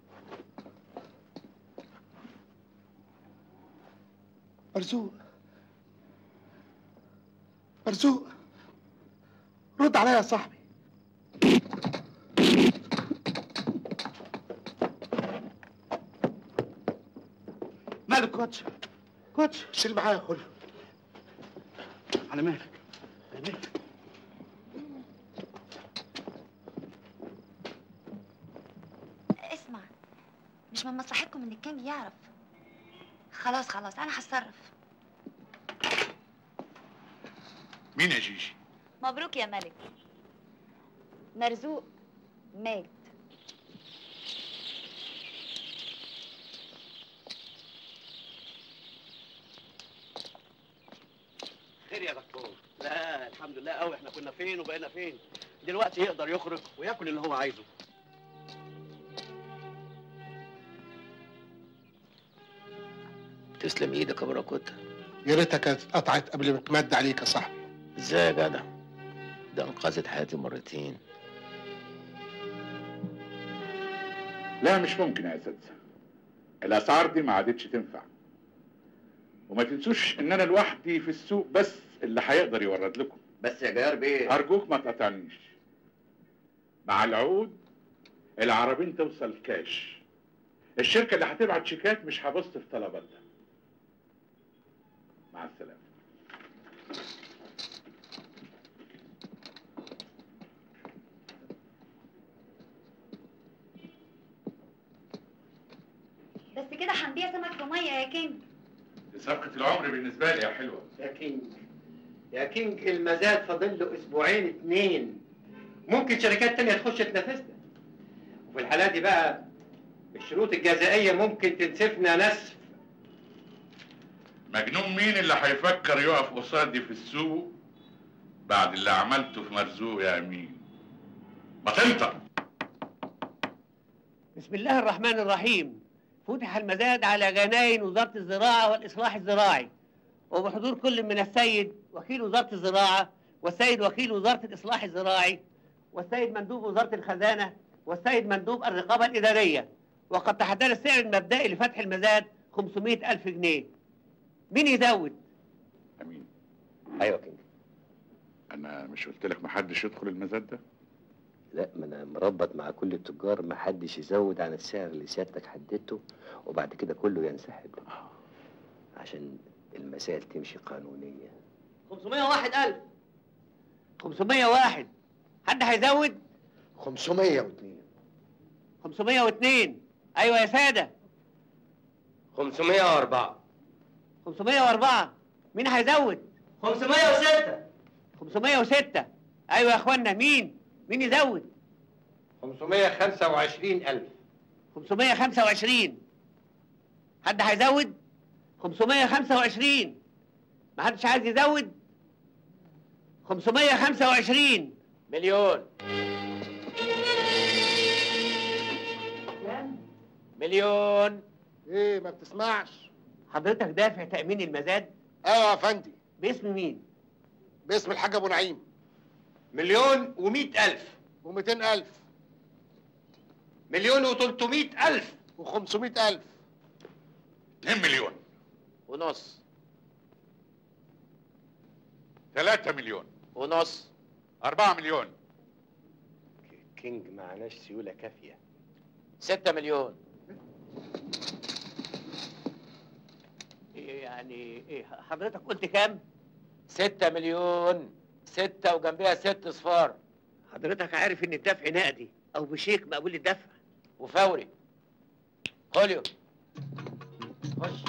مرزوق مرزوق رد عليا يا صاحبي مالك كوتش كوتش شيل معايا يا خلو على مالك على مالك اسمع مش من مصلحتكم ان الكينج يعرف خلاص خلاص انا هتصرف مين يا جيجي؟ مبروك يا ملك مرزوق مات خير يا دكتور لا الحمد لله قوي احنا كنا فين وبقينا فين دلوقتي يقدر يخرج وياكل اللي هو عايزه تسلم ايدك يا براكوتا يا ريتها كانت اتقطعت قبل ما تمد عليك يا صاحبي ازاي يا جدع ده انقذت حياتي مرتين لا مش ممكن يا اساتذه الاسعار دي ما عادتش تنفع وما تنسوش ان انا لوحدي في السوق بس اللي هيقدر يورد لكم بس يا جار بيه ارجوك ما تقطعنيش مع العقود العربين توصل كاش الشركه اللي هتبعت شيكات مش هبص في طلباتها مع السلامه بس كده هنبيع سمك في ميه يا كينج دي صفقه العمر بالنسبه لي يا حلوه يا كينج يا كينج المزاد فاضل له اسبوعين اتنين ممكن شركات تانية تخش تنافسنا وفي الحالة دي بقى الشروط الجزائية ممكن تنسفنا نسف مجنون مين اللي هيفكر يقف قصادي في السوق بعد اللي عملته في مرزوق يا امين ما تنطق بسم الله الرحمن الرحيم فتح المزاد على جناين وزارة الزراعة والإصلاح الزراعي وبحضور كل من السيد وكيل وزارة الزراعة والسيد وكيل وزارة الإصلاح الزراعي والسيد مندوب وزارة الخزانة والسيد مندوب الرقابة الإدارية وقد تحدد السعر المبدئي لفتح المزاد 500 ألف جنيه مين يزود؟ امين ايوه كده انا مش قلت لك محدش يدخل المزاد ده لا ما انا مربط مع كل التجار ما حدش يزود عن السعر اللي سيادتك حددته وبعد كده كله ينسحب عشان المسائل تمشي قانونيا 501 ألف 501 حد هيزود؟ 502 502 أيوة يا سادة 504 504 مين هيزود؟ 506 506 أيوة يا إخوانا مين؟ مين يزود؟ 525 ألف 525 حد هيزود؟ 525 ما حدش عايز يزود؟ 525 مليون مليون ايه ما بتسمعش حضرتك دافع تأمين المزاد؟ ايوه يا فندي باسم مين؟ باسم الحاج ابو نعيم مليون ومئة ألف و200 الف مليون وتلتمائة ألف و500 الف 2 مليون ونص 3 مليون ونص 4 مليون كينج معناش سيولة كافية ستة مليون إيه يعني ايه حضرتك قلت كام؟ ستة مليون ستة وجنبها ست صفار حضرتك عارف ان الدفع نقدي او بشيك مقبول الدفع وفوري خوليو خش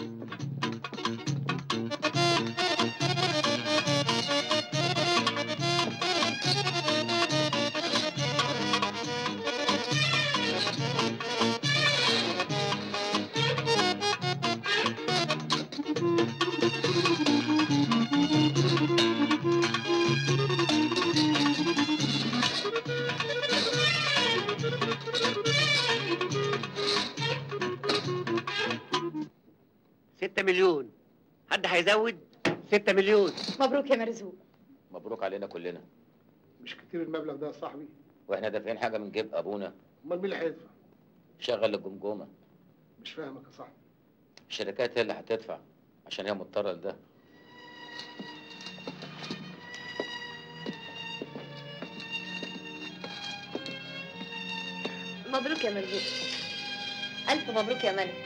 ستة مليون حد هيزود؟ ستة مليون مبروك يا مرزوق مبروك علينا كلنا مش كتير المبلغ ده يا صاحبي واحنا دافعين حاجه من جيب ابونا امال مين اللي هيدفع شغل الجمجمه مش فاهمك يا صاحبي الشركات هي اللي هتدفع عشان هي مضطره لده مبروك يا مرزوق ألف مبروك يا ملك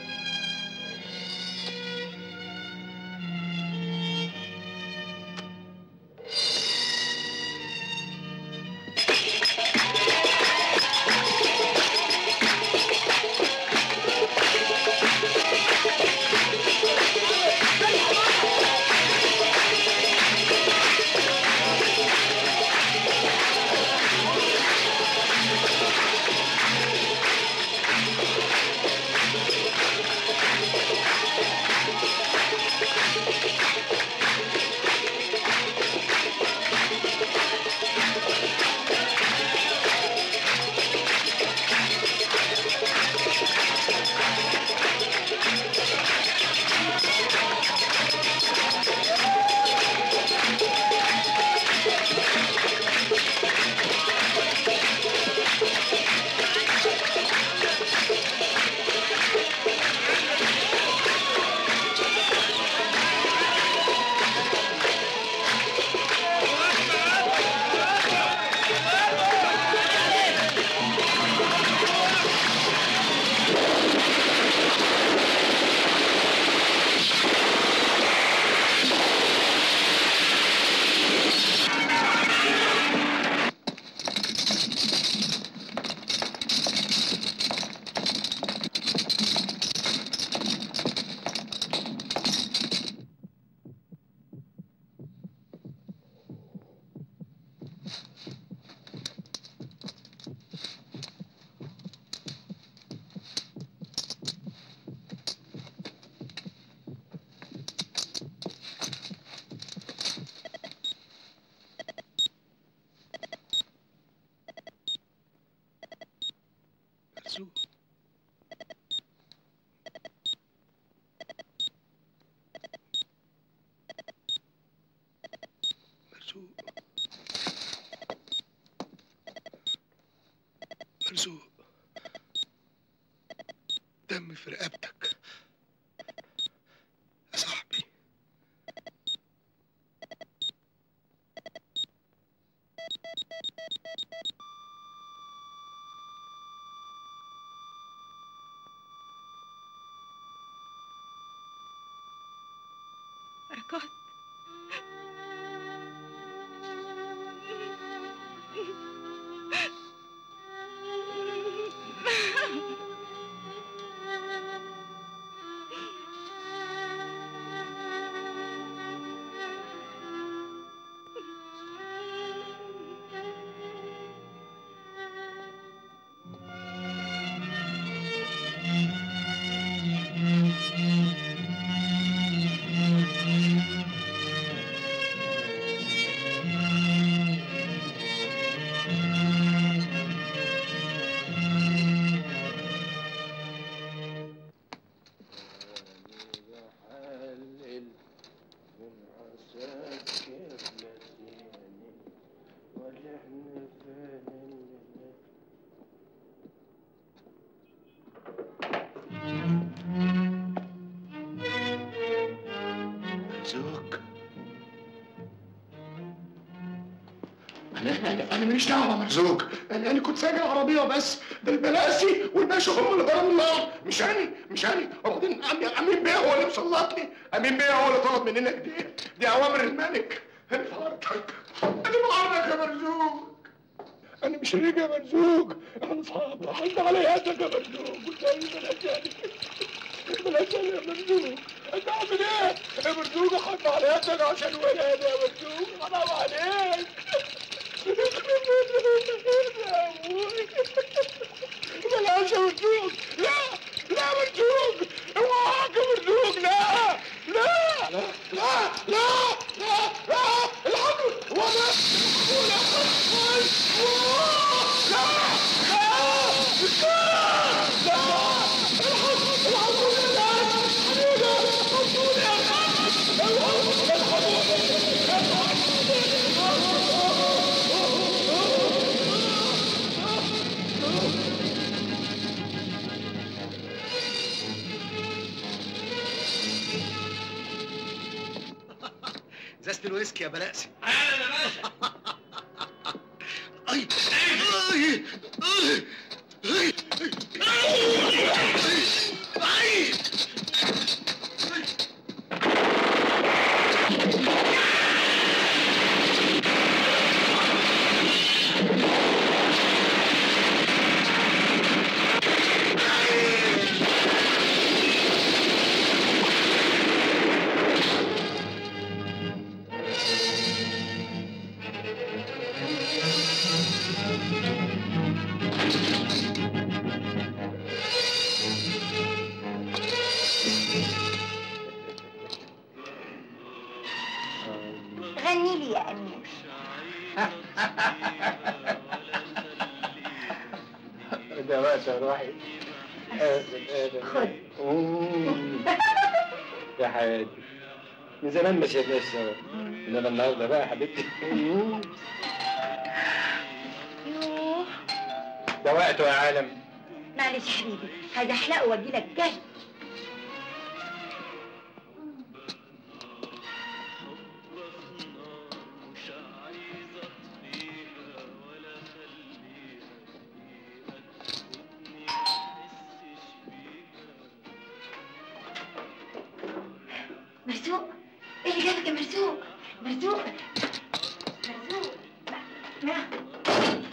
مرزوق مرزوق مرزوق دم في رقبتك يا صاحبي بركات مرزوق انا انا انا ماليش دعوه مرزوق انا انا كنت سايق العربيه بس ده البلاسي والباشا هم اللي ضربوا النار مش انا مش انا وبعدين عم امين بيه هو اللي مسلطني امين بيه هو اللي طلب مننا كده دي اوامر الملك انا في عرضك انا في عرضك يا مرزوق انا مش ريق يا مرزوق انا صعب حد علي يدك يا مرزوق والنبي بلاش يعني بلاش يعني يا مرزوق انت عامل ايه يا مرزوق حد على يدك عشان ولاد يا مرزوق حرام عليك بلاش يا مرزوق لا لا يا مرزوق اوعاك يا مرزوق لا لا لا لا لا لا لا الحمد هو ده هو ده لا لا لا ازازه الويسكي يا بلاسي انا يا باشا اي اي اي اي غني لي يا امير ده وقت روحي خد يا حياتي من زمان ما شفناش سوا انما النهارده بقى يا حبيبتي يوه ده وقته يا عالم معلش يا حبيبي هزحلقه واجيلك جاي مرزوق ايه اللي جابك يا مرزوق مرزوق مرزوق ما ما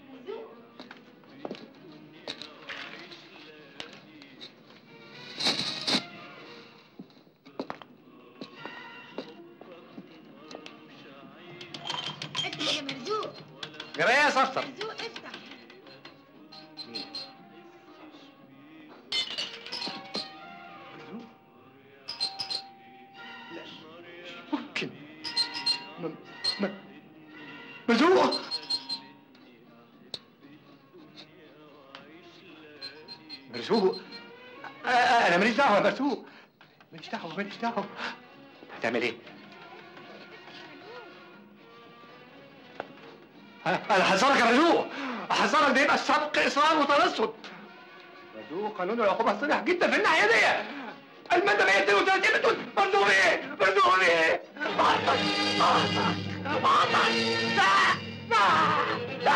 افتح يا مرزوق جرى ايه يا صفصف مرزوق افتح ممكن م... م... مزوق مرزوق آه، آه، انا ماليش دعوه يا مرزوق ماليش دعوه ماليش دعوه هتعمل ايه؟ ها، انا حذرك يا مرزوق احذرك ده يبقى سبق اصرار وترصد مرزوق قانون العقوبه صريح جدا في الناحيه دي المادة 132 بتقول مرزوق ايه؟ مرزوق ايه؟ بعطك بعطك بعطك لا لا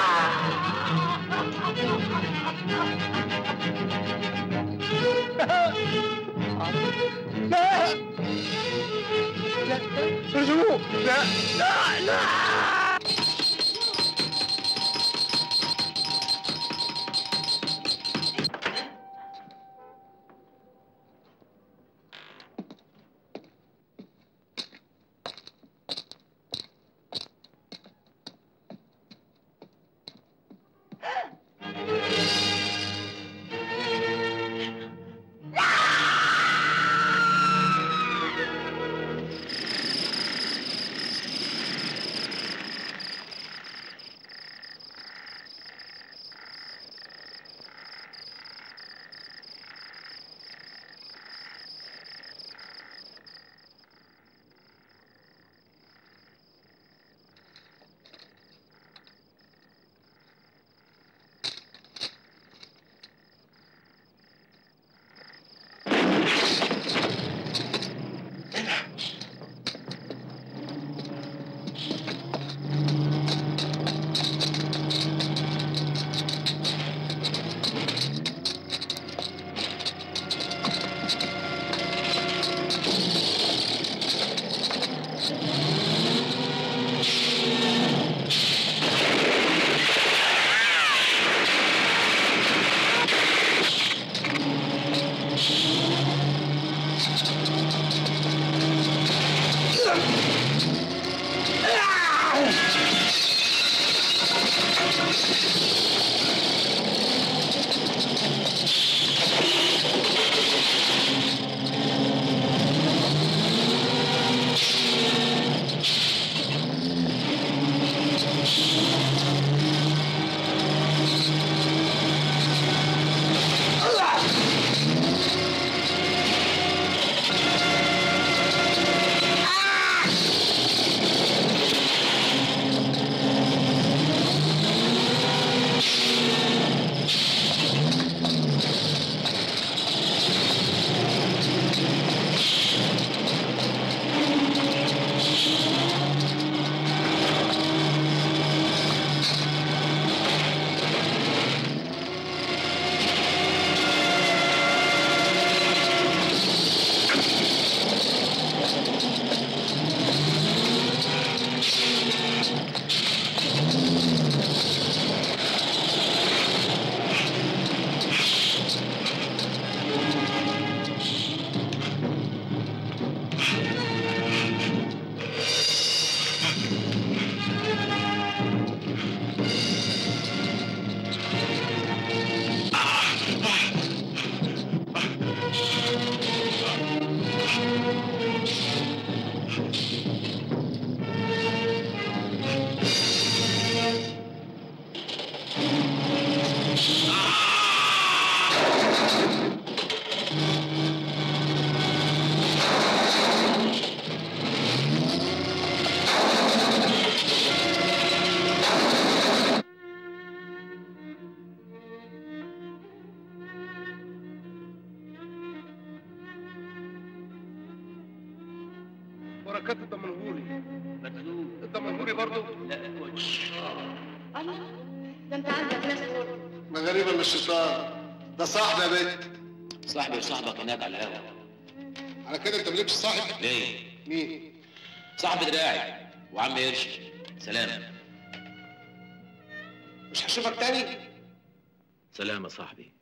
لا لا مرزوق لا لا لا الدمنهوري الدمنهوري برضه لا كوتش الله ده انت عندك ناس غرب ما غريبة من الشيطان ده صاحبي يا بنت صاحبي وصاحبك هناك على القهوه على كده انت مالكش صاحب ليه؟ مين؟ صاحبي دراعي وعم قرش سلام مش هشوفك تاني سلام يا صاحبي